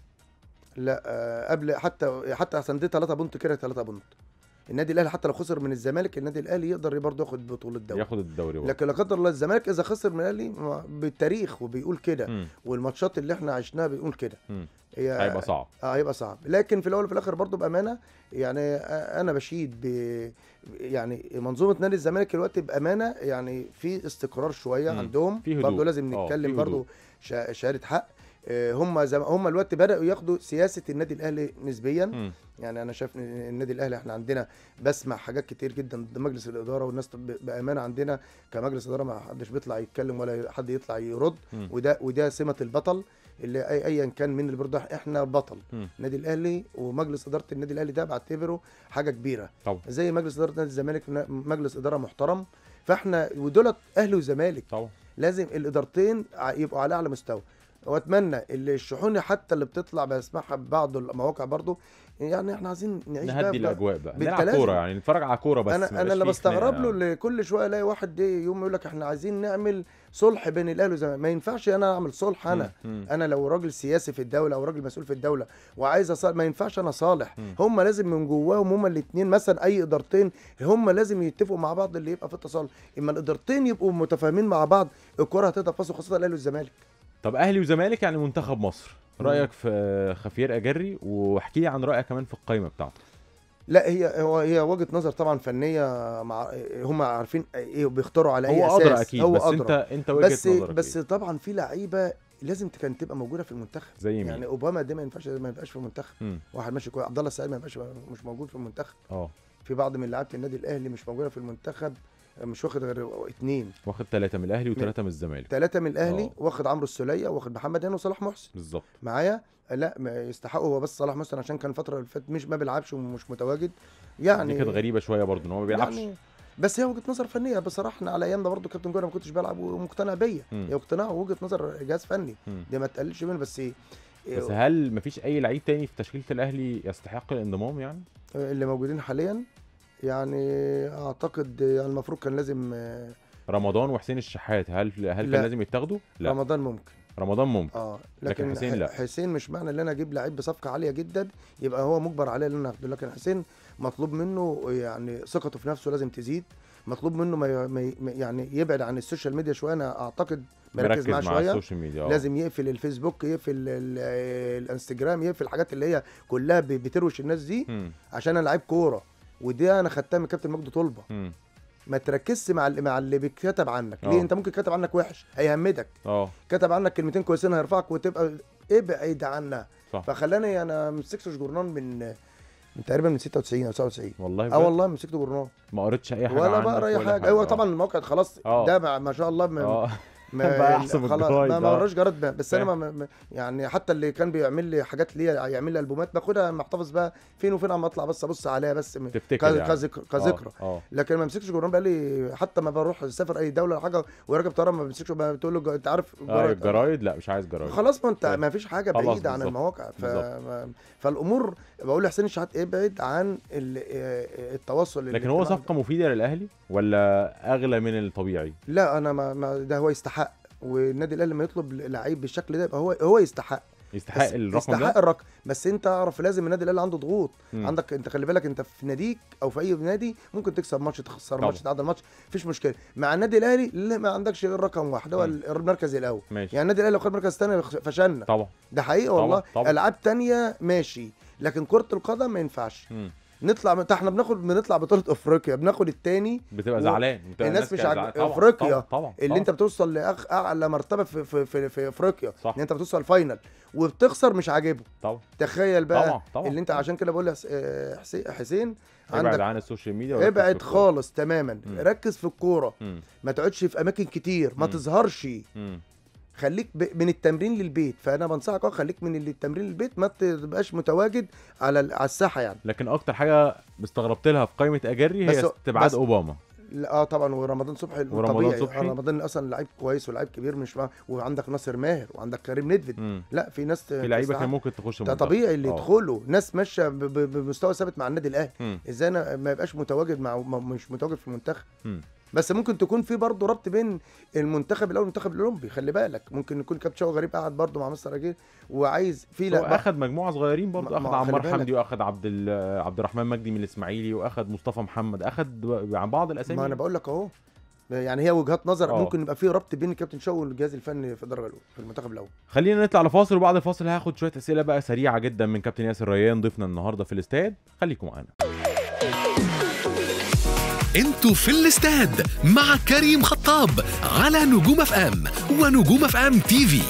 لا آه، قبل حتى حتى عشان دي 3 بونت كده 3 بونت النادي الاهلي حتى لو خسر من الزمالك النادي الاهلي يقدر برضه ياخد بطوله الدوري ياخد الدوري برضه. لكن لا قدر الله الزمالك اذا خسر من الاهلي ما- بالتاريخ وبيقول كده مم. والماتشات اللي احنا عشناها بيقول كده مم. هي هيبقى صعب اه هيبقى صعب لكن في الاول وفي الاخر برضه بامانه يعني آه، انا بشيد ب يعني منظومه نادي الزمالك دلوقتي بامانه يعني في استقرار شويه مم. عندهم في هدوء. برضه لازم آه، نتكلم في برضه هدوء. شا- شهاده حق آه، هم زم... هم دلوقتي بداوا ياخدوا سياسه النادي الاهلي نسبيا مم. يعني انا شايف ان النادي الاهلي احنا عندنا بسمع حاجات كتير جدا ضد مجلس الاداره والناس ب- بامانه عندنا كمجلس اداره ما حدش بيطلع يتكلم ولا حد يطلع يرد مم. وده وده سمه البطل اللي أي ايا كان من اللي برضه احنا بطل مم. النادي الاهلي ومجلس اداره النادي الاهلي ده بعتبره حاجه كبيره طبعا زي مجلس اداره نادي الزمالك ن- مجلس اداره محترم فاحنا ودولت اهلي وزمالك طبعا لازم الادارتين ع- يبقوا على اعلى مستوى واتمنى اللي الشحون حتى اللي بتطلع بسمعها ببعض المواقع برضو يعني احنا عايزين نعيش بقى نهدي في- الاجواء بقى نلعب بالتلازم. كوره يعني نتفرج على كوره بس ما انا يبقاش انا اللي فيه بستغرب خناقة. له اللي كل شويه الاقي واحد دي يوم يقول لك احنا عايزين نعمل صلح بين الاهلي والزمالك ما ينفعش انا اعمل صلح انا مم. مم. انا لو راجل سياسي في الدوله او راجل مسؤول في الدوله وعايز أصالح ما ينفعش انا صالح مم. هم لازم من جواهم هم الاثنين مثلا اي ادارتين هم لازم يتفقوا مع بعض اللي يبقى في اتصال اما الادارتين يبقوا متفاهمين مع بعض الكره هتتفاصل خاصه الاهلي والزمالك طب اهلي وزمالك يعني منتخب مصر مم. رايك في خفير اجري واحكي لي عن رايك كمان في القائمه بتاعته لا هي هو هي وجهه نظر طبعا فنيه مع هم عارفين ايه بيختاروا على اي هو اساس ادرى اكيد هو بس أدرى. انت انت وجهه بس نظرك بس إيه؟ طبعا في لعيبه لازم كانت تبقى موجوده في المنتخب زي مين يعني اوباما ده ما ينفعش ما يبقاش في المنتخب مم. واحد ماشي كويس عبد الله السعيد ما يبقاش مش موجود في المنتخب اه في بعض من لعيبه النادي الاهلي مش موجوده في المنتخب مش واخد غير اتنين واخد ثلاثه من الاهلي وثلاثه من الزمالك ثلاثه من الاهلي آه. واخد عمرو السوليه واخد محمد هاني وصلاح محسن بالظبط معايا لا ما يستحقوا هو بس صلاح محسن عشان كان الفتره اللي فاتت مش ما بيلعبش ومش متواجد يعني دي كانت غريبه شويه برضه ان هو ما بيلعبش يعني بس هي وجهه نظر فنيه بصراحه احنا على ايامنا برضو كابتن جوهر ما كنتش بلعب ومقتنع بيا مم. هي اقتناع ووجهه نظر جهاز فني مم. دي ما تقللش منه بس إيه بس هل مفيش اي لعيب تاني في تشكيله الاهلي يستحق الانضمام يعني اللي موجودين حاليا يعني اعتقد يعني المفروض كان لازم آه، رمضان وحسين الشحات هل هل كان لا. لازم يتاخدوا لا رمضان ممكن رمضان ممكن اه لكن لكن, حسين ح- لا. حسين مش معنى ان انا اجيب لعيب بصفقه عاليه جدا يبقى هو مجبر عليه ان انا اخده لكن حسين مطلوب منه يعني ثقته في نفسه لازم تزيد مطلوب منه ما ي- ما ي- ما- يعني يبعد عن السوشيال ميديا شويه انا اعتقد مركز معاه مع شويه السوشيال ميديا آه. لازم يقفل الفيسبوك يقفل ال- ال- الانستجرام يقفل الحاجات اللي هي كلها ب- بتروش الناس دي مم. عشان انا لعيب كوره ودي انا خدتها من كابتن مجدي طلبه مم. ما تركزش مع اللي مع اللي بيتكتب عنك آه. ليه انت ممكن كتب عنك وحش هيهمدك اه كتب عنك كلمتين كويسين هيرفعك وتبقى ابعد عنها صح. فخلاني انا مسكتش جورنال من من تقريبا من 96 او 97 والله اه بجد والله مسكت جورنال ما قريتش اي حاجه ولا عنك بقرا اي ولا حاجه ايوه آه. طبعا الموقع خلاص آه. ده ما ما شاء الله ما اه ما بقى أحسن من خلاص الجرايد، ما ما آه. وراش جراد بقى بس انا فاهم. ما ما يعني حتى اللي كان بيعمل لي حاجات ليا يعمل لي البومات باخدها محتفظ بقى فين وفين عم اطلع بس ابص عليها بس م- تفتكر ك- يعني. كذك- كذكرى اه آه. لكن ما مسكتش جورنال بقى لي حتى ما بروح اسافر اي دوله ولا حاجه وراكب طياره ما بمسكش ما بتقول له ج- انت عارف اه الجرايد لا مش عايز جرايد خلاص ما انت فاهم. ما فيش حاجه خلاص بعيده عن بالظبط. المواقع ف... بالظبط. ما- فالامور بقول لحسين الشحات ابعد عن ال... آه، التواصل لكن هو الاجتماعي. صفقه مفيده للاهلي ولا اغلى من الطبيعي لا انا ما... ما ده هو يستحق والنادي الاهلي لما يطلب لعيب بالشكل ده يبقى هو هو يستحق يستحق بس الرقم يستحق ده الرقم بس انت اعرف لازم النادي الاهلي عنده ضغوط مم. عندك انت خلي بالك انت في ناديك او في اي نادي ممكن تكسب ماتش تخسر طبعا. ماتش تعادل ماتش مفيش مشكله مع النادي الاهلي لا ما عندكش غير رقم واحد هو مم. المركز الاول ماشي يعني النادي الاهلي لو خد مركز ثاني فشلنا طبعا ده حقيقي طبعا، والله طبعا. العاب تانية ماشي لكن كرة القدم ما ينفعش مم. نطلع من احنا بناخد بنطلع بطولة افريقيا بناخد التاني بتبقى و- زعلان بتبقى الناس مش كانت عاج- زعلانة. طبعا، أفريقيا طبعا طبعا اللي طبعا. انت بتوصل لاخ اعلى مرتبة في في في, في افريقيا صح. ان انت بتوصل الفاينل وبتخسر مش عاجبه طبعا تخيل بقى طبعا طبعا اللي انت عشان كده بقول لحس- آه، حسين حسين ابعد عندك عن السوشيال ميديا وركز في ابعد الكورة. خالص تماما مم. ركز في الكوره مم. ما تقعدش في اماكن كتير ما مم. تظهرش مم. خليك ب... من التمرين للبيت فانا بنصحك اه خليك من التمرين للبيت ما تبقاش متواجد على ال- على الساحه يعني لكن اكتر حاجه استغربت لها في قائمه اجري بس- هي استبعاد بس- اوباما لا، اه طبعا ورمضان صبحي ورمضان طبيعي صبحي. آه، رمضان اصلا لعيب كويس ولاعيب كبير مش مع... وعندك ناصر ماهر وعندك كريم ندفد مم. لا في ناس في لعيبه كان ممكن تخش ده المنتخب. طبيعي اللي آه. يدخلوا ناس ماشيه ب... ب... بمستوى ثابت مع النادي الاهلي مم. ازاي انا ما يبقاش متواجد مع ما- مش متواجد في المنتخب مم. بس ممكن تكون في برضه ربط بين المنتخب الاول والمنتخب الاولمبي خلي بالك ممكن يكون كابتن شوقي غريب قاعد برضه مع مستر اجير وعايز في هو لا اخد مجموعه صغيرين برضه ما- اخد ما عمار خلي بالك. حمدي واخد عبد ال- عبد الرحمن مجدي من الاسماعيلي واخد مصطفى محمد اخد عن بعض الاسامي ما انا بقول لك اهو يعني هي وجهات نظر آه. ممكن يبقى في ربط بين الكابتن شوقي والجهاز الفني في الدرجه الاولى في المنتخب الاول خلينا نطلع لفاصل وبعد الفاصل هاخد شويه اسئله بقى سريعه جدا من كابتن ياسر ريان ضيفنا النهارده في الاستاد خليكم معانا انتوا في الاستاد مع كريم خطاب على نجوم اف ام ونجوم اف ام تي في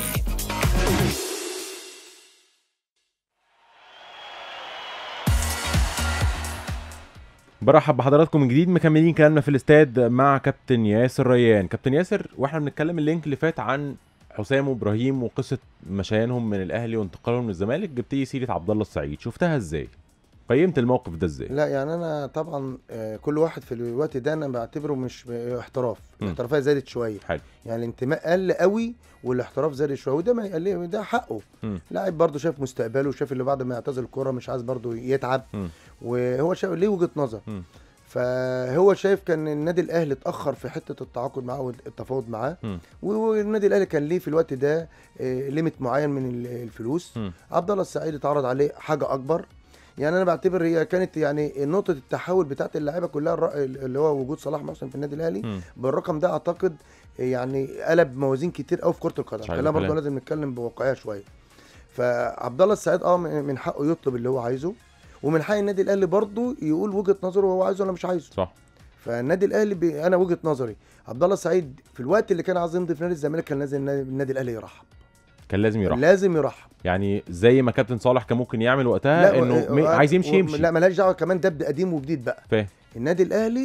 برحب بحضراتكم من جديد مكملين كلامنا في الاستاد مع كابتن ياسر ريان كابتن ياسر واحنا بنتكلم اللينك اللي فات عن حسام وابراهيم وقصه مشيانهم من الاهلي وانتقالهم للزمالك جبت لي سيره عبد الله السعيد شفتها ازاي قيمت الموقف ده ازاي لا يعني انا طبعا آه، كل واحد في الوقت ده انا بعتبره مش ب- احتراف مم. الاحترافيه زادت شويه حلو يعني الانتماء قل قوي والاحتراف زاد شويه وده ما يقل ده حقه مم. لاعب برضه شاف مستقبله وشاف اللي بعد ما يعتزل الكوره مش عايز برضه يتعب مم. وهو شايف ليه وجهه نظر مم. فهو شايف كان النادي الاهلي اتاخر في حته التعاقد معاه والتفاوض معاه مم. والنادي الاهلي كان ليه في الوقت ده آه، ليميت معين من ال- الفلوس مم. عبد الله السعيد اتعرض عليه حاجه اكبر يعني انا بعتبر هي كانت يعني نقطه التحول بتاعت اللعيبه كلها الر- اللي هو وجود صلاح محسن في النادي الاهلي مم. بالرقم ده اعتقد يعني قلب موازين كتير قوي في كره القدم مش عايز خلينا برضه كلام. لازم نتكلم بواقعيه شويه فعبد الله السعيد اه من من حقه يطلب اللي هو عايزه ومن حق النادي الاهلي برضه يقول وجهه نظره هو عايزه ولا مش عايزه صح فالنادي الاهلي بي... انا وجهه نظري عبد الله السعيد في الوقت اللي كان عايز يمضي في نادي الزمالك كان لازم النادي النادي الاهلي يرحب كان لازم يروح لازم يرحب يعني زي ما كابتن صالح كان ممكن يعمل وقتها انه و- م- عايز يمشي و- يمشي لا ملهاش دعوه كمان ده قديم وجديد بقى فاهم النادي الاهلي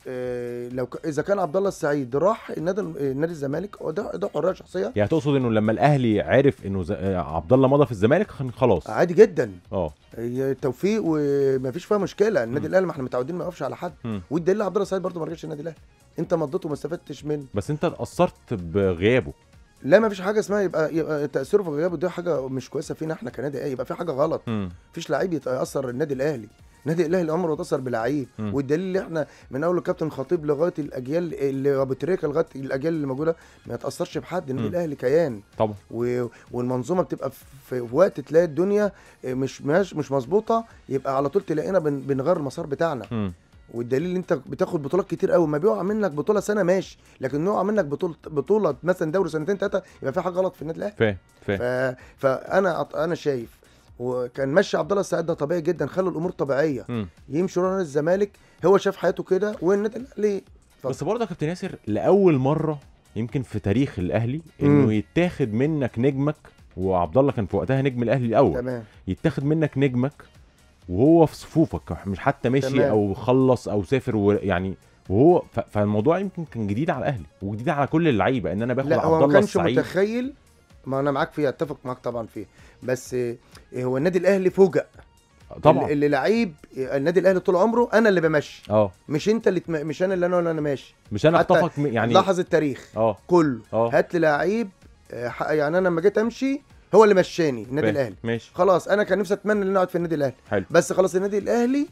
آه، لو ك... اذا كان عبد الله السعيد راح النادي النادي الزمالك هو ده ده حريه شخصيه يعني تقصد انه لما الاهلي عرف انه ز... آه، عبد الله مضى في الزمالك خن- خلاص عادي جدا اه هي توفيق ومفيش فيها مشكله النادي الاهلي ما احنا متعودين ما يقفش على حد مم. والدليل عبد الله السعيد برضه ما رجعش النادي الاهلي انت مضيته وما استفدتش منه بس انت اتاثرت بغيابه لا ما فيش حاجه اسمها يبقى, يبقى تاثيره في غيابه دي حاجه مش كويسه فينا احنا كنادي ايه يبقى في حاجه غلط مم. مفيش لعيب يتاثر النادي الاهلي النادي الاهلي عمره ما اتاثر بلعيب مم. والدليل اللي احنا من اول الكابتن خطيب لغايه الاجيال اللي ابو تريكه لغايه الاجيال اللي موجوده ما يتاثرش بحد النادي مم. الاهلي كيان طبعا و... والمنظومه بتبقى في في وقت تلاقي الدنيا مش مش مش مظبوطه يبقى على طول تلاقينا بن... بنغير المسار بتاعنا مم. والدليل ان انت بتاخد بطولات كتير قوي ما بيقع منك بطوله سنه ماشي لكن يقع منك بطوله بطوله مثلا دوري سنتين ثلاثه يبقى في حاجه غلط في النادي الاهلي فاهم فاهم ف... فانا أط- انا شايف وكان مشي عبد الله السعيد ده طبيعي جدا خلوا الامور طبيعيه مم. يمشي ورا نادي الزمالك هو شاف حياته كده والنادي الاهلي بس برضه يا كابتن ياسر لاول مره يمكن في تاريخ الاهلي مم. انه يتاخد منك نجمك وعبد الله كان في وقتها نجم الاهلي الاول تمام يتاخد منك نجمك وهو في صفوفك مش حتى مشي تمام. او خلص او سافر و- يعني وهو ف- فالموضوع يمكن كان جديد على الاهلي وجديد على كل اللعيبه ان انا باخد لا عبد هو ما الله كانش السعيد متخيل ما انا معاك فيه اتفق معاك طبعا فيه بس آه، هو النادي الاهلي فوجئ طبعا اللي, اللي لعيب النادي الاهلي طول عمره انا اللي بمشي اه مش انت اللي تم... مش انا اللي انا ولا انا ماشي مش انا حتى اخطفك م- يعني لاحظ التاريخ اه كله اه هات لي لعيب آه، ح- يعني انا لما جيت امشي هو اللي مشاني النادي فاهم. الاهلي ماشي خلاص انا كان نفسي اتمنى ان انا اقعد في النادي الاهلي حلو بس خلاص النادي الاهلي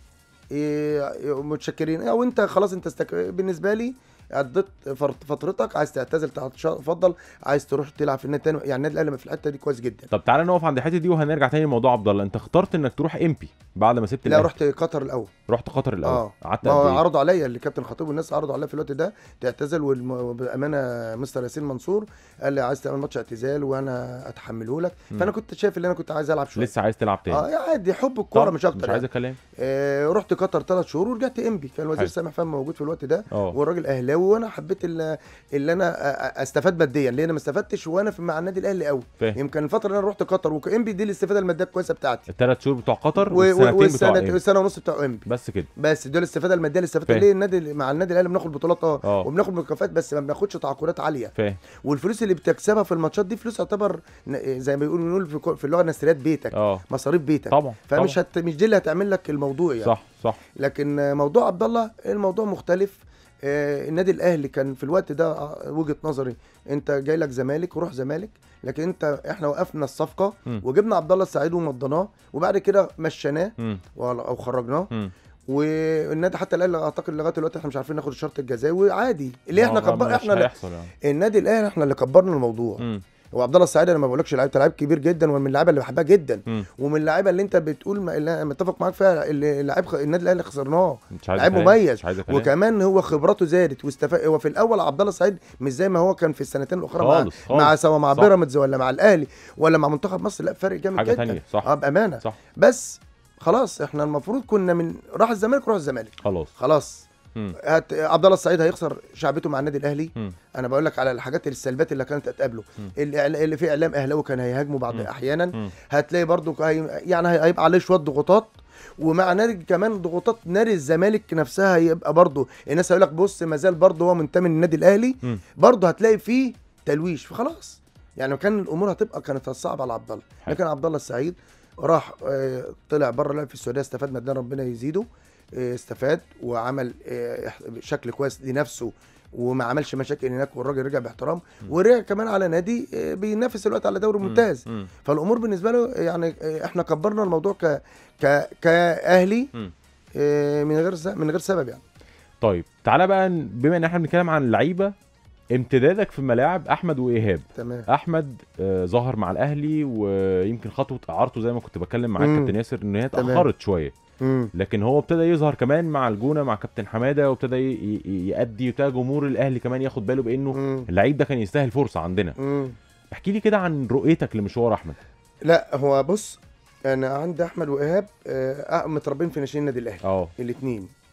إيه، متشكرين او انت خلاص انت استك... بالنسبه لي قضيت فرط- فترتك عايز تعتزل تفضل عايز تروح تلعب في النادي التاني يعني النادي الاهلي في الحته دي كويس جدا طب تعالى نقف عند الحته دي وهنرجع تاني لموضوع عبد الله انت اخترت انك تروح امبي بعد ما سبت لا الاهلي رحت قطر الاول رحت قطر الاول اه قعدت ما هو قد ايه عرضوا عليا اللي كابتن خطيب والناس عرضوا عليا في الوقت ده تعتزل والم- وبامانه مستر ياسين منصور قال لي عايز تعمل ماتش اعتزال وانا اتحمله لك مم. فانا كنت شايف ان انا كنت عايز العب شويه لسه عايز تلعب تاني اه عادي حب الكوره طب، مش اكتر مش عايز يعني. كلام آه رحت قطر ثلاث شهور ورجعت انبي كان الوزير حلو. سامح فهم موجود في الوقت ده اه والراجل اهلاوي وانا حبيت ال- اللي انا أ- أ- استفاد ماديا لان انا ما استفدتش وانا في مع النادي الاهلي قوي فاهم يمكن الفتره اللي انا رحت قطر وانبي دي الاستفاده الماديه الكويسه بتاعتي الثلاث شهور بتوع قطر و- والسنتين و- بتوع والسنه إيه؟ السنه ونص بتوع انبي بس كده بس دول الاستفاده الماديه اللي استفدت فاهم. ليه النادي مع النادي الاهلي بناخد بطولات اه اه وبناخد مكافآت بس ما بناخدش تعاقدات عاليه فاهم والفلوس اللي بتكسبها في الماتشات دي فلوس تعتبر ن- زي ما بيقولوا بنقول في كو- في اللغه نسريات بيتك اه مصاريف بيتك طبعا فمش طبعا. هت... مش دي اللي هتعمل لك الموضوع يعني صح صح لكن موضوع عبد الله الموضوع مختلف آه، النادي الاهلي كان في الوقت ده آه، وجهه نظري انت جاي لك زمالك وروح زمالك لكن انت احنا وقفنا الصفقه مم. وجبنا عبد الله السعيد ومضيناه وبعد كده مشيناه مم. ولا- او خرجناه مم. والنادي حتى الان اعتقد لغايه دلوقتي احنا مش عارفين ناخد الشرط الجزائي عادي ليه احنا آه، كبر مش احنا اللي- هيحصل يعني النادي الاهلي احنا اللي كبرنا الموضوع مم. وعبد الله السعيد انا ما بقولكش لعيب لعيب كبير جدا ومن اللعيبه اللي بحبها جدا مم. ومن اللعيبه اللي انت بتقول ما اللي أنا متفق معاك فيها اللي لعيب خ... النادي الاهلي خسرناه مش عايز لعيب كلام. مميز. مش عايز كلام. وكمان هو خبراته زادت واستفاد هو في الاول عبد الله السعيد مش زي ما هو كان في السنتين الاخرى مع خالص خالص مع سواء مع صح. بيراميدز ولا مع الاهلي ولا مع منتخب مصر لا فرق جامد حاجه جدا تانية صح اه بامانه صح بس خلاص احنا المفروض كنا من راح الزمالك روح الزمالك خلاص خلاص مم. هت... عبد الله السعيد هيخسر شعبيته مع النادي الاهلي مم. انا بقول لك على الحاجات السلبيات اللي كانت هتقابله مم. الإعلا- اللي في اعلام اهلاوي كان هيهاجمه بعض مم. احيانا مم. هتلاقي برضو هي... يعني هي- هيبقى عليه شويه ضغوطات ومع نادي كمان ضغوطات نادي الزمالك نفسها هيبقى برضو الناس هيقول لك بص ما زال برضو هو منتمي للنادي الاهلي مم. برضو هتلاقي فيه تلويش فخلاص يعني كان الامور هتبقى كانت صعبه على عبد الله حلو. لكن عبد الله السعيد راح آه، طلع بره لعب في السعوديه استفاد ماديا ربنا يزيده آه، استفاد وعمل آه، إح- شكل كويس لنفسه وما عملش مشاكل هناك والراجل رجع باحترام ورجع كمان على نادي آه، بينافس الوقت على دوري ممتاز مم. فالامور بالنسبه له يعني آه، احنا كبرنا الموضوع ك ك كاهلي مم. آه، من غير س- من غير سبب يعني طيب تعالى بقى ن- بما ان احنا بنتكلم عن اللعيبه امتدادك في الملاعب احمد وايهاب تمام احمد آه ظهر مع الاهلي ويمكن خطوه اعارته زي ما كنت بتكلم معاك مم. كابتن ياسر ان هي تمام. اتاخرت شويه مم. لكن هو ابتدى يظهر كمان مع الجونه مع كابتن حماده وابتدى ي- ي- يأدي وابتدى جمهور الاهلي كمان ياخد باله بانه مم. اللعيب ده كان يستاهل فرصه عندنا مم. احكي لي كده عن رؤيتك لمشوار احمد لا هو بص انا عندي احمد وايهاب آه، آه، متربين في ناشئين النادي الاهلي اه الاثنين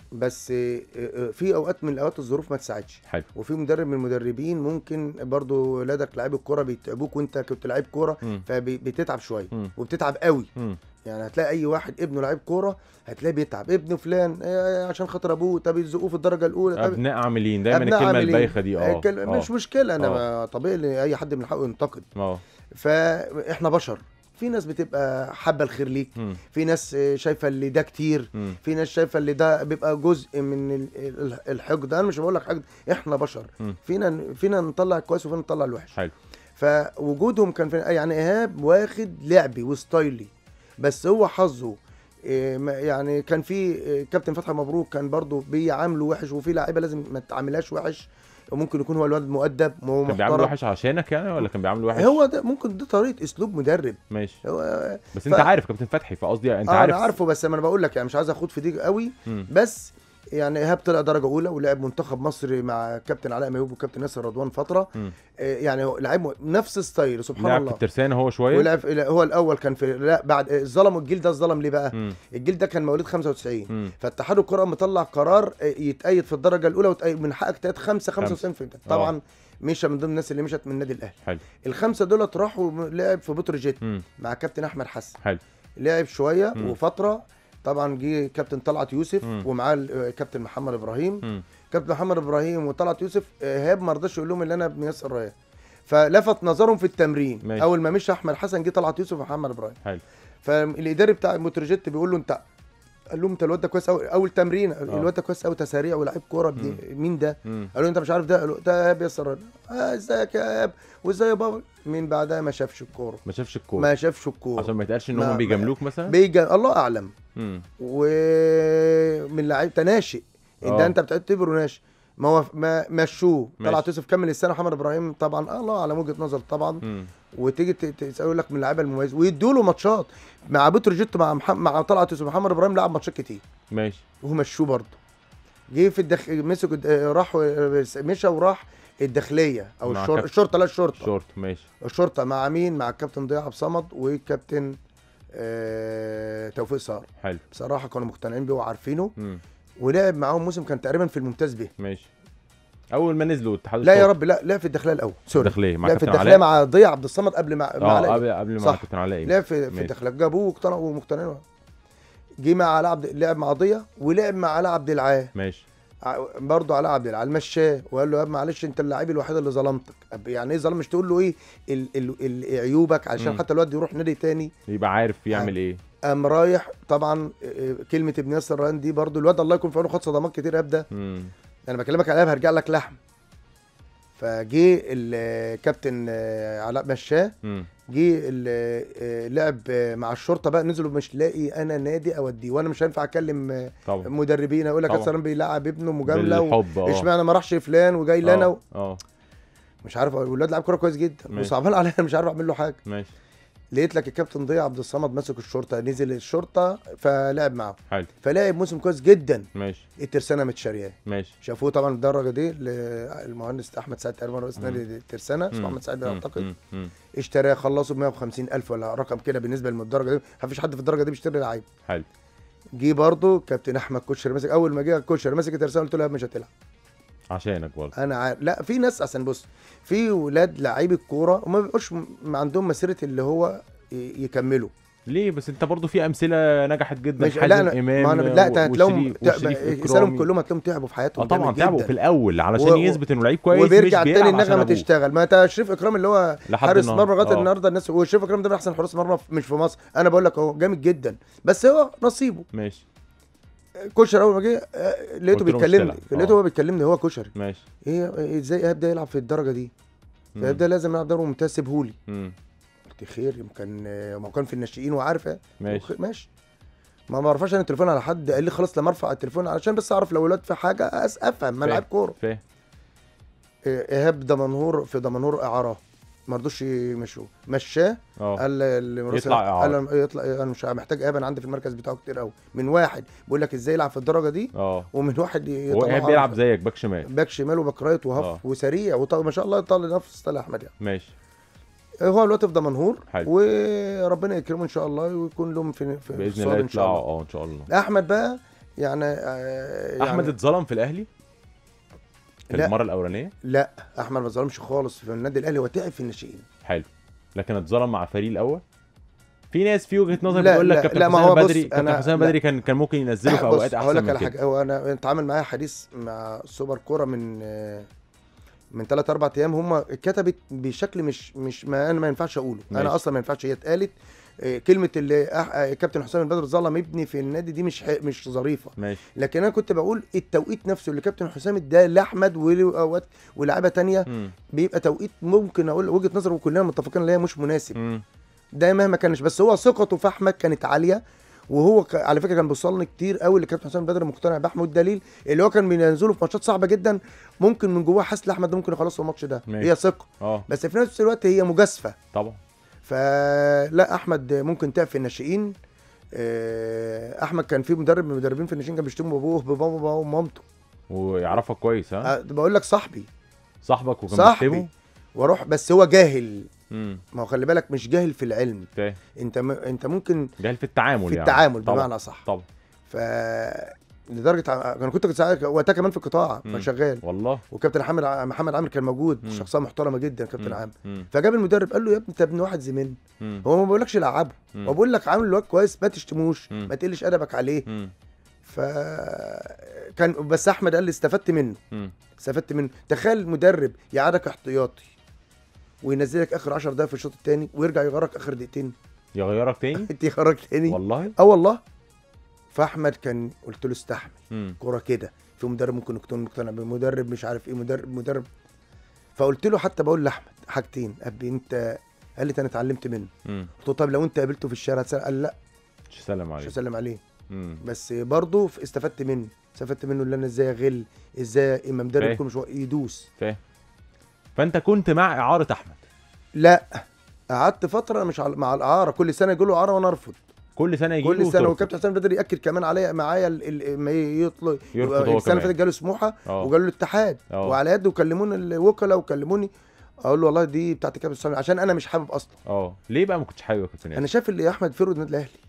بس آه، آه، في اوقات من الاوقات الظروف ما تساعدش حلو وفي مدرب من المدربين ممكن برضو ولادك لعيب الكوره بيتعبوك وانت كنت لعيب كوره مم. فبتتعب شويه مم. وبتتعب قوي مم. يعني هتلاقي اي واحد ابنه لعيب كوره هتلاقيه بيتعب ابن فلان آه، عشان خاطر ابوه طب يزقوه في الدرجه الاولى طب ابناء عاملين دايما أبناء الكلمه عاملين. البايخه دي اه الكل- آه. مش مشكله انا طبيعي إن اي حد من حقه ينتقد اه فاحنا بشر في ناس بتبقى حابه الخير ليك مم. في ناس آه، شايفه اللي ده كتير مم. في ناس شايفه اللي ده بيبقى جزء من ال- ال- الحقد انا مش بقول لك حقد احنا بشر مم. فينا فينا نطلع الكويس وفينا نطلع الوحش حلو فوجودهم كان في يعني ايهاب واخد لعبي وستايلي بس هو حظه إيه، ما- يعني كان في إيه، كابتن فتحي مبروك كان برضو بيعامله وحش وفي لعيبه لازم ما تعاملهاش وحش وممكن يكون هو الولد مؤدب وهو كان بيعمل محترم وحش عشانك يعني ولا كان بيعمل وحش هو ده ممكن ده طريقه اسلوب مدرب ماشي هو بس ف- انت عارف كابتن فتحي فقصدي انت آه عارف انا عارفه بس انا بقول لك يعني مش عايز اخوض في دي قوي مم. بس يعني ايهاب طلع درجه اولى ولعب منتخب مصر مع كابتن علاء ميوب وكابتن ياسر رضوان فتره مم. آه، يعني هو لعب نفس ستايل سبحان لعب في الله الترسانه هو شويه ولعب في هو الاول كان في لا بعد آه، ظلموا الجيل ده ظلم ليه بقى مم. الجيل ده كان مواليد 95 مم. فاتحاد الكره مطلع قرار آه، يتأيد في الدرجه الاولى وتأيد من حقك تأيد 5 95 في طبعا مشى من ضمن الناس اللي مشت من النادي الاهلي حلو الخمسه دولت راحوا م- لعب في بتروجيت مم. مع كابتن احمد حسن حلو لعب شويه مم. وفتره طبعا جه كابتن طلعت يوسف مم. ومعاه ال- آه، كابتن محمد ابراهيم مم. كابتن محمد ابراهيم وطلعت يوسف آه، ايهاب ما رضاش يقول لهم ان انا ابن ياسر ريان فلفت نظرهم في التمرين ماشي. اول ما مشى احمد حسن جه طلعت يوسف ومحمد ابراهيم حلو فالاداري بتاع متروجيت بيقول له انت قال لهم انت الواد ده كويس قوي اول تمرين الواد ده كويس قوي تساريع ولاعيب كوره ابن- مين ده؟ مم. قالوا له انت مش عارف ده قالوا ده ايهاب ياسر ريان اه ازيك يا ايهاب وازاي يا بابا من بعدها ما شافش الكوره ما شافش الكوره ما شافش الكوره عشان ما يتقالش ان ما- هم ما- بيجاملوك مثلا بيجي الله اعلم مم. ومن لعيب تناشئ آه. ده انت بتعتبره ناشئ ما هو ما مشوه ماشي. طلعت يوسف كمل السنه محمد ابراهيم طبعا الله على وجهه نظر طبعا مم. وتيجي ت- ت- يقول لك من اللعيبه المميزه ويدوا له ماتشات مع بتروجيت مع محمد مع طلعت يوسف محمد ابراهيم لعب ماتشات كتير ماشي وهو مشوه برضه جه في الدخ... مسك الد- راح و- مشى وراح الداخليه او مع الشرطه كابتن- الشرطه لا الشرطه شورت ماشي الشرطه مع مين مع الكابتن ضياء عبد الصمد والكابتن آه... توفيق صار حلو بصراحه كانوا مقتنعين بيه وعارفينه مم. ولعب معاهم موسم كان تقريبا في الممتاز به ماشي اول ما نزلوا اتحاد لا يا الشرطة. رب لا لا في الداخليه الاول سوري الداخليه مع لا في كابتن الداخليه علاء مع ضياء عبد الصمد قبل مع مع اه علاء قبل قبل ما صح. كابتن علاء لعب في في ماشي. الداخليه جابوه واقتنعوا ومقتنعين جه مع علاء عبد لعب مع ضياء ولعب مع علاء عبد العال ماشي ع- برضه علاء عبد العال مشاه وقال له يا ابني معلش انت اللعيب الوحيد اللي ظلمتك أب- يعني ايه ظلم مش تقول له ايه ال ال ال عيوبك علشان مم. حتى الواد يروح نادي تاني يبقى عارف يعمل ايه قام رايح طبعا اه، كلمه ابن ياسر ران دي برضه الواد الله يكون في عونه خد صدمات كتير ابدا مم. انا بكلمك على هرجع لك لحم فجه الكابتن اه، علاء مشاه مم. جه ال- اه، لعب اه، مع الشرطه بقى نزلوا مش لاقي انا نادي اوديه وانا مش هينفع اكلم اه، طبعا مدربين اقول لك طبعا. ياسر ران بيلعب ابنه مجامله و- بالحب اه اشمعنى ما راحش فلان وجاي لي انا اه و... اه مش عارف الولاد لعب كوره كويس جدا ماشي. وصعبان عليا مش عارف اعمل له حاجه ماشي لقيت لك الكابتن ضياء عبد الصمد ماسك الشرطه نزل الشرطه فلعب معاه حلو فلعب موسم كويس جدا ماشي الترسانه متشارياه ماشي شافوه طبعا الدرجه دي للمهندس احمد سعد تقريبا رئيس نادي الترسانه اسمه مم. احمد سعد مم. اعتقد مم. مم. اشتراه خلصوا ب 150 الف ولا رقم كده بالنسبه للدرجه دي ما فيش حد في الدرجه دي بيشتري لعيب حلو جه برضه كابتن احمد كشري ماسك اول ما جه كشري ماسك الترسانه قلت له يا ابني مش هتلعب عشانك برضه انا عارف لا في ناس عشان بص في ولاد لعيب الكوره وما بيبقوش م- عندهم مسيره اللي هو ي- يكملوا ليه بس انت برضه في امثله نجحت جدا مش حازم لا انا امام ما انا لا و- هتلاقيهم وشريف- وشريف اسالهم إكرامي. كلهم هتلاقيهم تعبوا في حياتهم اه طبعا جامد تعبوا جداً. في الاول علشان و- يثبت انه لعيب كويس وبيرجع مش تاني بيلعب عشان النغمه أبوه. تشتغل ما انت شريف اكرام اللي هو لحد حارس النهاردة. مرمى لغايه آه. النهارده الناس وشريف اكرام ده من احسن حراس مرمى في- مش في مصر انا بقول لك اهو جامد جدا بس هو نصيبه ماشي كشري اول ما جه آه، لقيته قلت له مش بيكلمني تلعب. لقيته آه. هو بيكلمني هو كشري ماشي ايه إيه ازاي ايهاب ده يلعب في الدرجه دي مم. ايهاب ده لازم يلعب دوري ممتاز سيبهولي مم. قلت خير يمكن آه، ما هو كان في الناشئين وعارف إيه. ماشي وخ- ماشي ما بعرفش انا التليفون على حد قال لي خلاص لما ارفع التليفون علشان بس اعرف لو الولاد في حاجه أس- افهم ما فاهم. لعيب كوره فاهم إيه، ايهاب دمنهور في دمنهور اعاره ما رضوش يمشوه مشاه اه قال لمراسل- يطلع إعارة. قال له يطلع انا مش محتاج ايهاب انا عندي في المركز بتاعه كتير قوي من واحد بيقول لك ازاي يلعب في الدرجه دي اه ومن واحد هو يطلع ايهاب بيلعب زيك باك شمال باك شمال وباك رايت وهف آه. وسريع وطبعا ما شاء الله طال نفس طلع احمد يعني ماشي هو دلوقتي في دمنهور حلو. وربنا يكرمه ان شاء الله ويكون لهم في, في باذن الصعود الله ان شاء يطلعوا الله اه ان شاء الله احمد بقى يعني, آه يعني احمد اتظلم في الاهلي في لا. المره الاولانيه لا احمد ما ظلمش خالص في النادي الاهلي هو تعب في الناشئين حلو لكن اتظلم مع الفريق الاول في ناس في وجهه نظر لا، بتقول لك لا، كابتن لا، ما حسام هو بص، بدري كابتن أنا- حسام لا. بدري كان كان ممكن ينزله في بص، اوقات هقول احسن لك من على كده حاجه هو انا اتعامل معايا حديث مع سوبر كوره من آه، من ثلاث اربع ايام هم اتكتبت بشكل مش مش ما انا ما ينفعش اقوله ماشي. انا اصلا ما ينفعش هي اتقالت آه، كلمه اللي أح- آه، كابتن حسام البدر ظلم ابني في النادي دي مش ح- مش ظريفه ماشي لكن انا كنت بقول التوقيت نفسه اللي كابتن حسام اداه لاحمد واوقات ولاعيبه تانية مم. بيبقى توقيت ممكن اقول وجهه نظر وكلنا متفقين ان هي مش مناسب مم. ده مهما كانش بس هو ثقته في احمد كانت عاليه وهو ك... على فكره كان بيوصلني كتير قوي لكابتن حسام بدر مقتنع باحمد والدليل اللي هو كان بينزله في ماتشات صعبه جدا ممكن من جواه حاسس لاحمد ده ممكن يخلص الماتش ده ماشي. هي ثقه اه بس في نفس الوقت هي مجازفه طبعا فلا احمد ممكن تعب في الناشئين آه، احمد كان في مدرب من المدربين في الناشئين كان بيشتموا بابوه ببابا ومامته ويعرفك كويس ها آه، بقول لك صاحبي صاحبك وكان صاحبي بيشتمه واروح بس هو جاهل امم ما هو خلي بالك مش جاهل في العلم فاهم انت م... انت ممكن جاهل في التعامل في يعني التعامل طبعا بمعنى صح طبعا ف لدرجه ع- انا كنت ساعات وقتها كمان في القطاع مم. كان شغال والله وكابتن محمد ع- محمد عامر كان موجود مم. شخصيه محترمه جدا كابتن مم. عامر مم. فجاب المدرب قال له يا ابني انت ابن واحد زميلنا مم. هو ما بيقولكش لعبه مم. هو بيقول لك عامل الواد كويس ما تشتموش مم. ما تقلش ادبك عليه مم. ف كان بس احمد قال لي استفدت منه مم. استفدت منه تخيل مدرب يقعدك احتياطي وينزلك اخر 10 دقايق في الشوط الثاني ويرجع يغيرك اخر دقيقتين يغيرك تاني انت يخرج تاني والله اه والله فاحمد كان قلت له استحمل مم. كوره كده في مدرب ممكن يكون مقتنع بمدرب مش عارف ايه مدرب مدرب فقلت له حتى بقول لاحمد حاجتين ابي انت قال لي ده انا اتعلمت منه مم. قلت له طب لو انت قابلته في الشارع هتسأل؟ قال لا مش سلم مش عليك هسلم عليه مم. بس برضه استفدت منه استفدت منه اللي انا ازاي اغل ازاي اما مدرب فاهم. يكون مش وا- يدوس فاهم فانت كنت مع اعاره احمد لا قعدت فتره مش على- مع الاعاره كل سنه يقول له اعاره وانا ارفض كل سنه يجي كل سنه والكابتن حسام بدر ياكد كمان عليا معايا ال- ال- ما يطلب يرفض هو السنه اللي كمان. فاتت جاله سموحه اه وقالوا له الاتحاد اه. وعلى يده وكلموني الوكلاء وكلموني اقول له والله دي بتاعت الكابتن حسام عشان انا مش حابب اصلا اه ليه بقى ما كنتش حابب يا كابتن انا ياسر؟ شايف اللي احمد فرود النادي الاهلي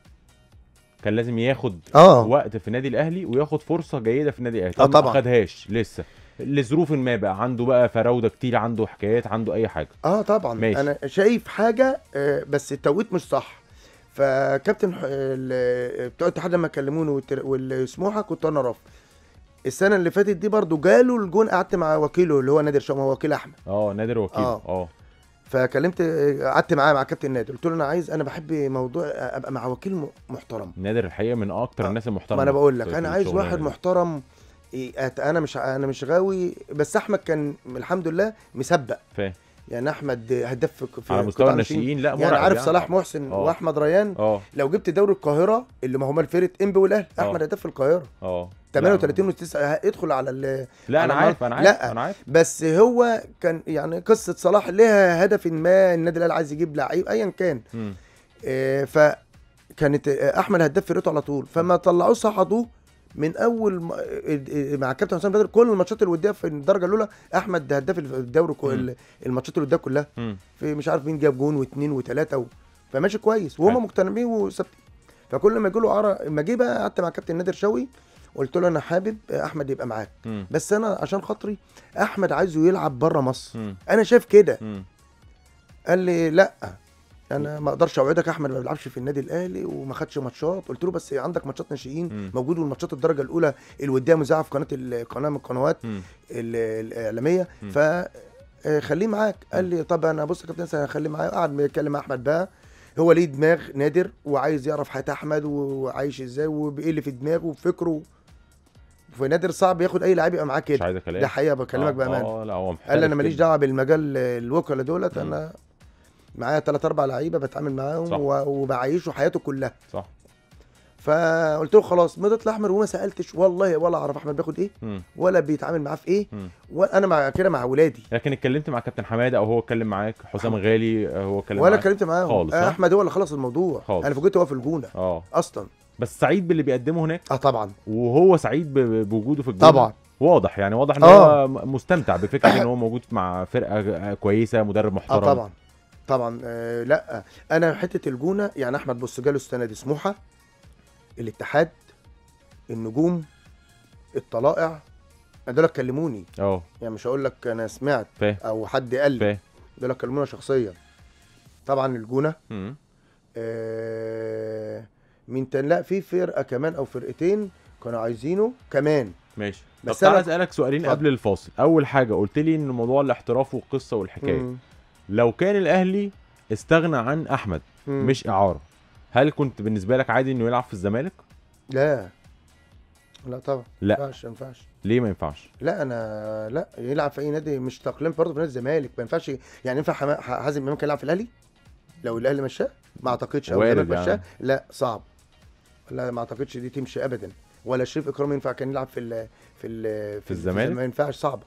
كان لازم ياخد اه وقت في النادي الاهلي وياخد فرصه جيده في النادي الاهلي اه طب ما طبعا. خدهاش لسه لظروف ما بقى عنده بقى فراوده كتير عنده حكايات عنده اي حاجه اه طبعا ماشي. انا شايف حاجه آه، بس التوقيت مش صح فكابتن ح- ال- بتوع الاتحاد لما كلموني والتر- والسموحه كنت انا رافض السنه اللي فاتت دي برضو جاله الجون قعدت مع وكيله اللي هو نادر شام هو وكيل احمد اه نادر وكيل اه. اه فكلمت آه، قعدت معاه مع كابتن نادر قلت له انا عايز انا بحب موضوع ابقى مع وكيل م- محترم نادر الحقيقه من اكتر اه. الناس المحترمه ما انا بقول لك في- انا في عايز الشغلانة واحد دي. محترم إيه، أت- انا مش انا مش غاوي بس احمد كان الحمد لله مسبق فاهم يعني احمد هداف في في على مستوى قطاع الناشئين. الناشئين لا يعني مرعب عارف صلاح محسن اه. واحمد ريان اه لو جبت دوري القاهره اللي ما هما الفرقه انبي والاهلي اه. احمد هداف في القاهره اه 38 و9 ادخل على ال... لا انا على عارف انا المال- عارف لا. انا عارف بس هو كان يعني قصه صلاح لها هدف ما النادي الاهلي عايز يجيب لعيب ايا كان مم. آه، فكانت آه، احمد هداف فرقته على طول فما طلعوه صعدوه من اول ما- آه، آه، مع الكابتن حسام بدر كل الماتشات الوديه في الدرجه الاولى احمد هداف الدوري كو- مم. الماتشات الوديه كلها مم. في مش عارف مين جاب جون واثنين وثلاثه و... فماشي كويس وهم حلو. مقتنعين وثابتين فكل ما يجي له عرا اما جه بقى قعدت مع كابتن نادر شوقي قلت له انا حابب احمد يبقى معاك مم. بس انا عشان خاطري احمد عايزه يلعب بره مصر مم. انا شايف كده مم. قال لي لا انا ما اقدرش اوعدك احمد ما بيلعبش في النادي الاهلي وما خدش ماتشات قلت له بس عندك ماتشات ناشئين مم. موجود والماتشات الدرجه الاولى الوديه مذاعه في قناه القناه من القنوات مم. ال- الاعلاميه مم. ف آه، خليه معاك قال لي طب انا بص يا كابتن أنا هخليه معايا قعد يتكلم مع احمد بقى هو ليه دماغ نادر وعايز يعرف حياه احمد وعايش ازاي وايه اللي في دماغه وفكره فنادر صعب ياخد اي لعيب يبقى معاه مش كده عايز كلام ده حقيقه بكلمك بامانه اه لا هو قال لي انا محترف ماليش جدا. دعوه بالمجال الوكلاء دولت مم. انا معايا ثلاث اربع لعيبه بتعامل معاهم صح. و- وبعيشه حياته كلها صح فقلت له خلاص مضيت الاحمر وما سالتش والله ولا اعرف احمد بياخد ايه مم. ولا بيتعامل معاه في ايه مم. وانا مع كده مع ولادي لكن اتكلمت مع كابتن حماده او هو اتكلم معاك حسام غالي آه، هو اتكلم ولا معاك اتكلمت معاهم خالص، آه، ها؟ احمد هو اللي خلص الموضوع خالص. انا فوجئت هو في الجونه اه اصلا بس سعيد باللي بيقدمه هناك اه طبعا وهو سعيد ب- بوجوده في الجونه طبعا واضح يعني واضح ان آه. هو م- مستمتع بفكره ان هو موجود مع فرقه كويسه مدرب اه محترم طبعا طبعا آه لا انا حته الجونه يعني احمد بص جاله السنه دي سموحه الاتحاد النجوم الطلائع دول كلموني اه يعني مش هقول لك انا سمعت فاهم او حد قال لي فاهم دول كلمونا شخصيا طبعا الجونه مم. آه مين تاني لا في فرقه كمان او فرقتين كانوا عايزينه كمان ماشي طب بس تعالى أنا- اسالك سؤالين اتفضل. قبل الفاصل اول حاجه قلت لي ان موضوع الاحتراف والقصه والحكايه مم. لو كان الاهلي استغنى عن احمد مم. مش اعاره هل كنت بالنسبه لك عادي انه يلعب في الزمالك لا لا طبعا لا. ما ينفعش ما ينفعش ليه ما ينفعش لا انا لا يلعب في اي نادي مش تقليل برضه في نادي الزمالك ما ينفعش يعني ينفع حما- ح- حازم امام كان يلعب في الاهلي لو الاهلي مشاه ما اعتقدش او وارد الزمالك يعني. مشاه لا صعب لا ما اعتقدش دي تمشي ابدا ولا شريف اكرام ينفع كان يلعب في ال في ال في الزمالك؟ ما ينفعش صعبه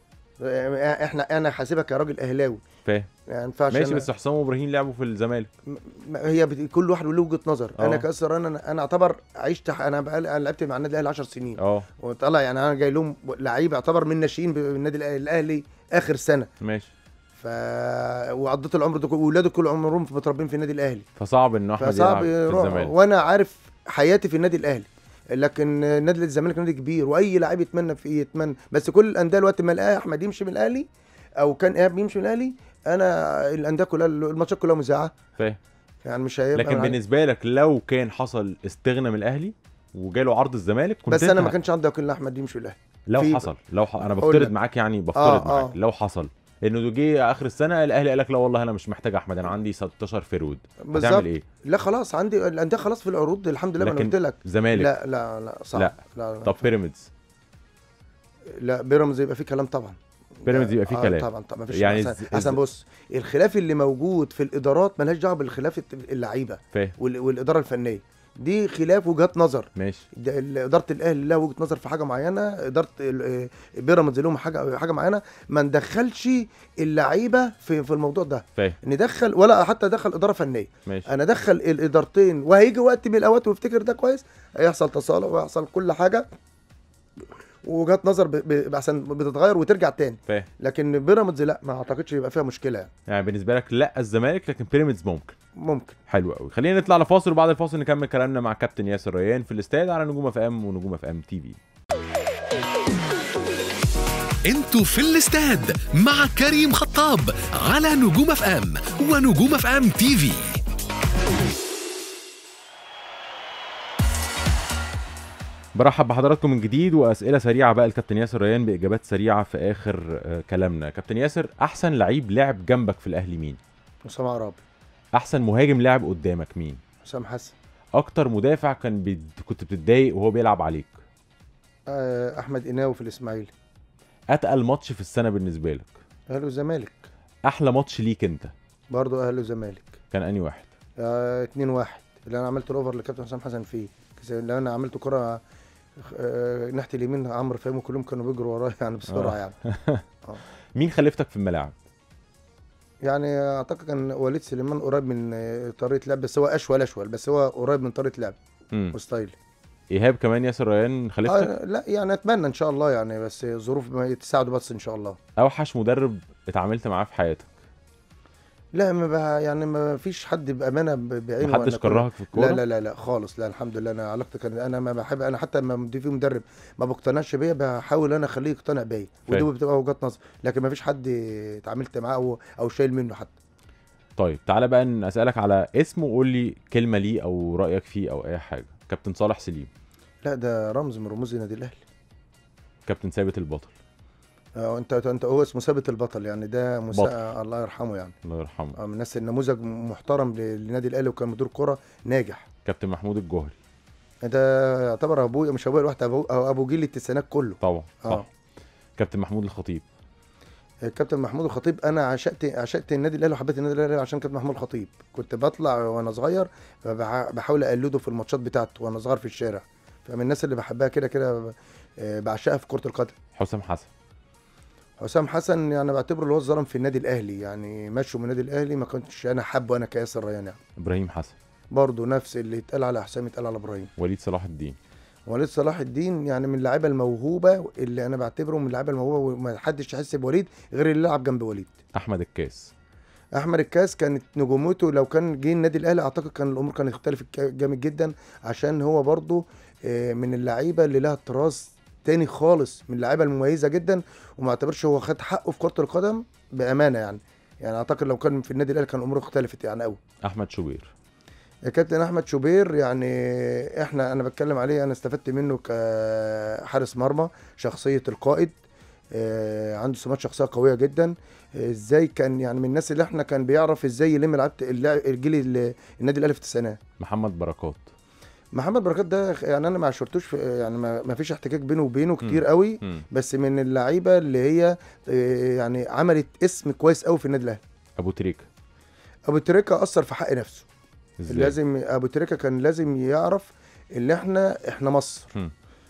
احنا انا حاسبك يا راجل اهلاوي فاهم يعني ما ينفعش ماشي أنا- بس حسام وابراهيم لعبوا في الزمالك م- م- هي بت... كل واحد له وجهه نظر آه. انا كاسر انا انا اعتبر عشت انا بقى انا لعبت مع النادي الاهلي 10 سنين اه وطلع يعني انا جاي لهم لعيب يعتبر من ناشئين بالنادي الأهلي- الاهلي اخر سنه ماشي ف وقضيت العمر ده كله واولاده كل عمرهم متربين في النادي الاهلي فصعب ان احمد فصعب يلعب في يروح الزمالك وانا عارف حياتي في النادي الاهلي لكن نادي الزمالك نادي كبير واي لعيب يتمنى فيه يتمنى بس كل الانديه الوقت ما لقى احمد يمشي من الاهلي او كان ايهاب يمشي من الاهلي انا الانديه كلها الماتشات كلها مذاعه فاهم يعني مش هيبقى لكن بالنسبه لك لو كان حصل استغنى من الاهلي وجاله عرض الزمالك كنت بس انا انت ما كانش عندي يقين ان احمد يمشي من الاهلي لو في- حصل لو ح... انا أقول بفترض لك. معاك يعني بفترض آه، معاك آه. لو حصل انه جه اخر السنه الاهلي قال لك لا والله انا مش محتاج احمد انا عندي 16 فرود بالظبط هتعمل ايه لا خلاص عندي الانديه خلاص في العروض الحمد لله ما انا لكن قلت لك زمالك لا لا لا صعب لا. لا, لا طب بيراميدز لا بيراميدز يبقى فيه كلام طبعا بيراميدز يبقى فيه آه كلام. طبعا طبعا مفيش يعني يعني إز- احسن إز- بص الخلاف اللي موجود في الادارات ملهاش دعوه بالخلاف اللعيبه فاهم وال- والاداره الفنيه دي خلاف وجهات نظر ماشي ده ال- اداره الاهلي لها وجهه نظر في حاجه معينه اداره ال- آه، بيراميدز لهم حاجه حاجه معينه ما ندخلش اللعيبه في في الموضوع ده فاهم ندخل ولا حتى ادخل اداره فنيه ماشي انا ادخل الادارتين وهيجي وقت من الاوقات ويفتكر ده كويس هيحصل تصالح ويحصل كل حاجه وجهات نظر ب- ب- عشان بتتغير وترجع تاني فاهم لكن بيراميدز لا ما اعتقدش يبقى فيها مشكله يعني. يعني بالنسبه لك لا الزمالك لكن بيراميدز ممكن ممكن حلو قوي خلينا نطلع لفاصل وبعد الفاصل نكمل كلامنا مع كابتن ياسر ريان في الاستاد على نجوم اف ام ونجوم اف ام تي في انتوا في الاستاد مع كريم خطاب على نجوم اف ام ونجوم اف ام تي في برحب بحضراتكم من جديد واسئله سريعه بقى الكابتن ياسر ريان باجابات سريعه في اخر آه، كلامنا كابتن ياسر احسن لعيب لعب جنبك في الاهلي مين اسامه عرابي احسن مهاجم لعب قدامك مين حسام حسن اكتر مدافع كان بي... كنت بتتضايق وهو بيلعب عليك آه، احمد قناوي في الاسماعيلي اتقل ماتش في السنه بالنسبه لك اهلي وزمالك احلى ماتش ليك انت برضه اهلي وزمالك كان انهي واحد آه 2 1 اللي انا عملت الاوفر لكابتن حسام حسن فيه كس- اللي انا عملت كره آه ناحيه اليمين عمرو فهمي كلهم كانوا بيجروا ورايا يعني بسرعه آه. يعني مين خلفتك في الملاعب يعني اعتقد كان وليد سليمان قريب من آه، طريقه لعب بس هو اشول اشول بس هو قريب من طريقه لعب امم وستايل ايهاب كمان ياسر ريان خلفتك آه لا يعني اتمنى ان شاء الله يعني بس ظروف ما تساعده بس ان شاء الله اوحش مدرب اتعاملت معاه في حياتك لا ما بقى يعني ما فيش حد بامانه ب- بعينه محدش وأنا كل- كرهك في الكوره لا لا لا لا خالص لا الحمد لله انا علاقتي كان انا ما بحب انا حتى لما مدي في مدرب ما بقتنعش بيا بحاول انا اخليه يقتنع بيا ودي فاهم. بتبقى وجهات نظر لكن ما فيش حد اتعاملت معاه او او شايل منه حتى طيب تعالى بقى ن- اسالك على اسمه وقول لي كلمه ليه او رايك فيه او اي حاجه كابتن صالح سليم لا ده رمز من رموز النادي الاهلي كابتن ثابت البطل آه، انت انت هو اسمه ثابت البطل يعني ده مسا... بطل. آه الله يرحمه يعني الله يرحمه آه، من الناس النموذج محترم ل- للنادي الاهلي وكان مدير كره ناجح كابتن محمود الجوهري ده يعتبر ابويا مش ابويا لوحده ابو أو ابو جيل التسعينات كله طبعا صح اه كابتن محمود الخطيب الكابتن محمود الخطيب انا عشقت عشقت النادي الاهلي وحبيت النادي الاهلي عشان كابتن محمود الخطيب كنت بطلع وانا صغير فبح- بحاول اقلده في الماتشات بتاعته وانا صغير في الشارع فمن الناس اللي بحبها كده كده آه، بعشقها في كره القدم حسام حسن حسام حسن يعني بعتبره اللي هو الظلم في النادي الاهلي يعني مشوا من النادي الاهلي ما كنتش انا حابه انا كياسر ريان يعني ابراهيم حسن برضه نفس اللي اتقال على حسام اتقال على ابراهيم وليد صلاح الدين وليد صلاح الدين يعني من اللعيبه الموهوبه اللي انا بعتبره من اللعيبه الموهوبه وما حدش يحس بوليد غير اللي لعب جنب وليد احمد الكاس احمد الكاس كانت نجومته لو كان جه النادي الاهلي اعتقد كان الامور كانت تختلف ك- جامد جدا عشان هو برضه آه، من اللعيبه اللي لها طراز تاني خالص من اللعيبه المميزه جدا وما اعتبرش هو خد حقه في كره القدم بامانه يعني يعني اعتقد لو كان في النادي الاهلي كان اموره اختلفت يعني قوي احمد شوبير كابتن احمد شوبير يعني احنا انا بتكلم عليه انا استفدت منه كحارس مرمى شخصيه القائد آه، عنده سمات شخصيه قويه جدا آه، ازاي كان يعني من الناس اللي احنا كان بيعرف ازاي يلم لعيبه اللاعب- الجيل ال- النادي الاهلي في التسعينات محمد بركات محمد بركات ده يعني انا ما عشرتوش في يعني ما ما فيش احتكاك بينه وبينه كتير قوي مم. بس من اللعيبه اللي هي آه، يعني عملت اسم كويس قوي في النادي الاهلي ابو تريكه ابو تريكه اثر في حق نفسه ازاي لازم ابو تريكه كان لازم يعرف ان احنا احنا مصر مم.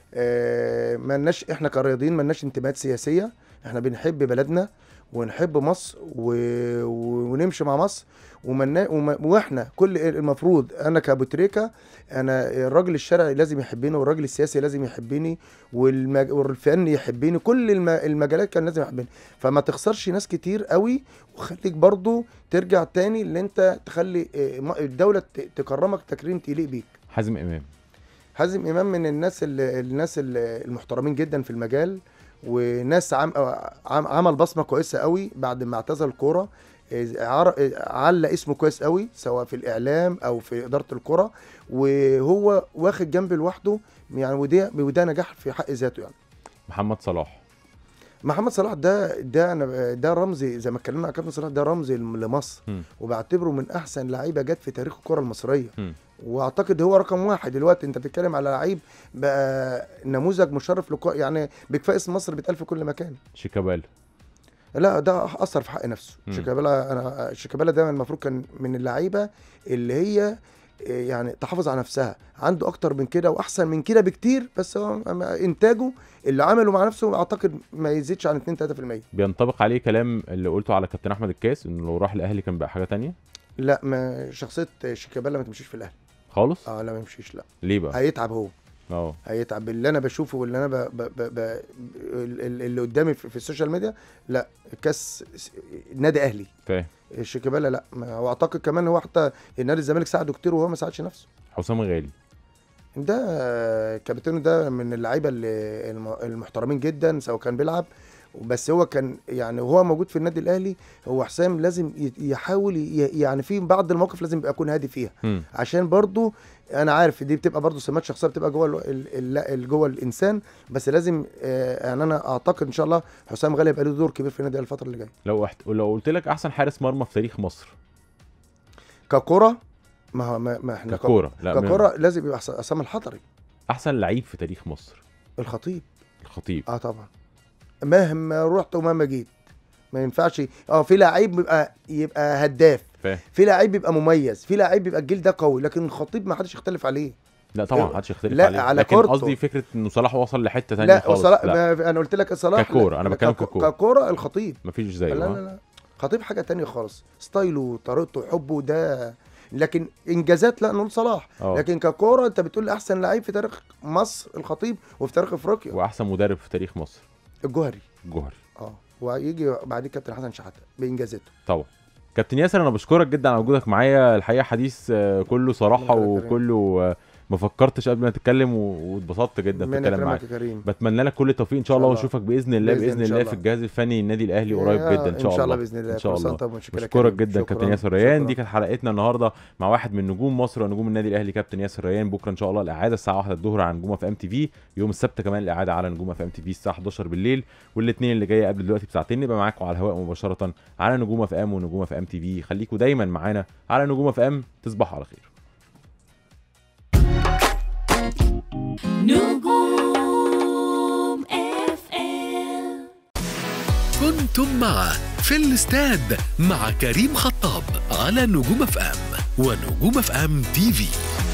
آه مالناش احنا كرياضيين مالناش انتماءات سياسيه احنا بنحب بلدنا ونحب مصر و... و- ونمشي مع مصر ومنا... وما... واحنا كل المفروض انا كابو تريكه انا الراجل الشرعي لازم يحبني والراجل السياسي لازم يحبني والمج... والفن يحبني كل الم... المجالات كان لازم يحبني فما تخسرش ناس كتير قوي وخليك برضو ترجع تاني اللي انت تخلي آه، م- الدوله ت- تكرمك تكريم تليق بيك حازم امام حازم امام من الناس اللي الناس اللي المحترمين جدا في المجال وناس عم عم عمل بصمه كويسه قوي بعد ما اعتزل الكوره إيه، عر- إيه، علق اسمه كويس قوي سواء في الاعلام او في اداره الكره وهو واخد جنب لوحده يعني وده وده نجاح في حق ذاته يعني محمد صلاح محمد صلاح ده ده انا ده رمزي زي ما اتكلمنا عن كابتن صلاح ده رمزي لمصر مم. وبعتبره من احسن لعيبه جت في تاريخ الكره المصريه مم. واعتقد هو رقم واحد دلوقتي انت بتتكلم على لعيب بقى نموذج مشرف لكو يعني بكفاء اسم مصر بيتقال في كل مكان شيكابالا لا ده اثر في حق نفسه مم. شيكابالا انا شيكابالا ده المفروض كان من اللعيبه اللي هي إيه، يعني تحافظ على نفسها عنده اكتر من كده واحسن من كده بكتير بس هو أما انتاجه اللي عمله مع نفسه اعتقد ما يزيدش عن 2 3% بينطبق عليه كلام اللي قلته على كابتن احمد الكاس انه لو راح الاهلي كان بقى حاجه تانية لا ما شخصيه شيكابالا ما تمشيش في الاهلي خالص اه لا ما يمشيش لا ليه بقى هيتعب هو اه هيتعب اللي انا بشوفه واللي انا ب... ب... ب... ب... ال- ال- اللي قدامي في, في السوشيال ميديا لا كاس س- نادي اهلي فاهم شيكابالا لا ما- واعتقد كمان هو حتى النادي الزمالك ساعده كتير وهو ما ساعدش نفسه حسام غالي ده آه، كابتنو ده من اللعيبه اللي الم- المحترمين جدا سواء كان بيلعب بس هو كان يعني وهو موجود في النادي الاهلي هو حسام لازم ي- يحاول ي- يعني في بعض المواقف لازم يبقى يكون هادي فيها مم. عشان برضو انا عارف دي بتبقى برضو سمات شخصيه بتبقى جوه ال- ال- ال- جوه الانسان بس لازم آه، يعني انا اعتقد ان شاء الله حسام غالي هيبقى له دور كبير في النادي الفتره اللي جايه لو أحت... لو قلت لك احسن حارس مرمى في تاريخ مصر ككره ما هو ما, ما احنا ككوره لا من- ككره لازم يبقى حس- عصام الحضري احسن لعيب في تاريخ مصر الخطيب الخطيب اه طبعا مهما رحت ومهما جيت ما ينفعش اه في لعيب بيبقى يبقى هداف فاهم في لعيب بيبقى مميز في لعيب بيبقى الجيل ده قوي لكن الخطيب ما حدش يختلف عليه لا طبعا محدش يختلف لا، عليه على لكن كورته. قصدي فكره انه صلاح وصل لحته تانية لا خالص وصلاح لا ما انا قلت لك صلاح ككورة، لا، أنا بتكلم كك- ككورة. ككوره الخطيب مفيش زيه لا ها؟ لا لا خطيب حاجه تانية خالص ستايله وطريقته وحبه ده لكن انجازات لا نقول صلاح اه لكن ككوره انت بتقول احسن لعيب في تاريخ مصر الخطيب وفي تاريخ افريقيا واحسن مدرب في تاريخ مصر الجوهري الجوهري اه ويجي بعديه كابتن حسن شحاته بانجازاته طبعا كابتن ياسر انا بشكرك جدا على وجودك معايا الحقيقه حديث آه، كله صراحه ربنا يخليك. وكله آه، ما فكرتش قبل ما تتكلم و- واتبسطت جدا في من الكلام معاك يكرمك يا كريم بتمنى لك كل التوفيق ان شاء إن الله شاء الله. ونشوفك باذن الله بإذن باذن إن شاء الله الله. في الجهاز الفني النادي الاهلي قريب يا- جدا ان شاء الله باذن الله ان شاء كل سنة الله وأنت بخير يا بشكرك كريم. جدا شكراً. كابتن ياسر ريان شكراً. دي كانت حلقتنا النهارده مع واحد من نجوم مصر ونجوم النادي الاهلي كابتن ياسر ريان بكره ان شاء الله الاعاده الساعه 1 الظهر على نجوم اف ام تي في يوم السبت كمان الاعاده على نجوم اف ام تي في الساعه 11 بالليل والاثنين اللي جايه قبل دلوقتي بساعتين نبقى معاكم على الهواء مباشره على نجوم اف ام ونجوم اف ام تي في خليكم دايما معانا على نجوم اف ام تصبحوا على خير نجوم اف ام كنتم مع في الاستاد مع كريم خطاب على نجوم اف ام ونجوم اف ام تي في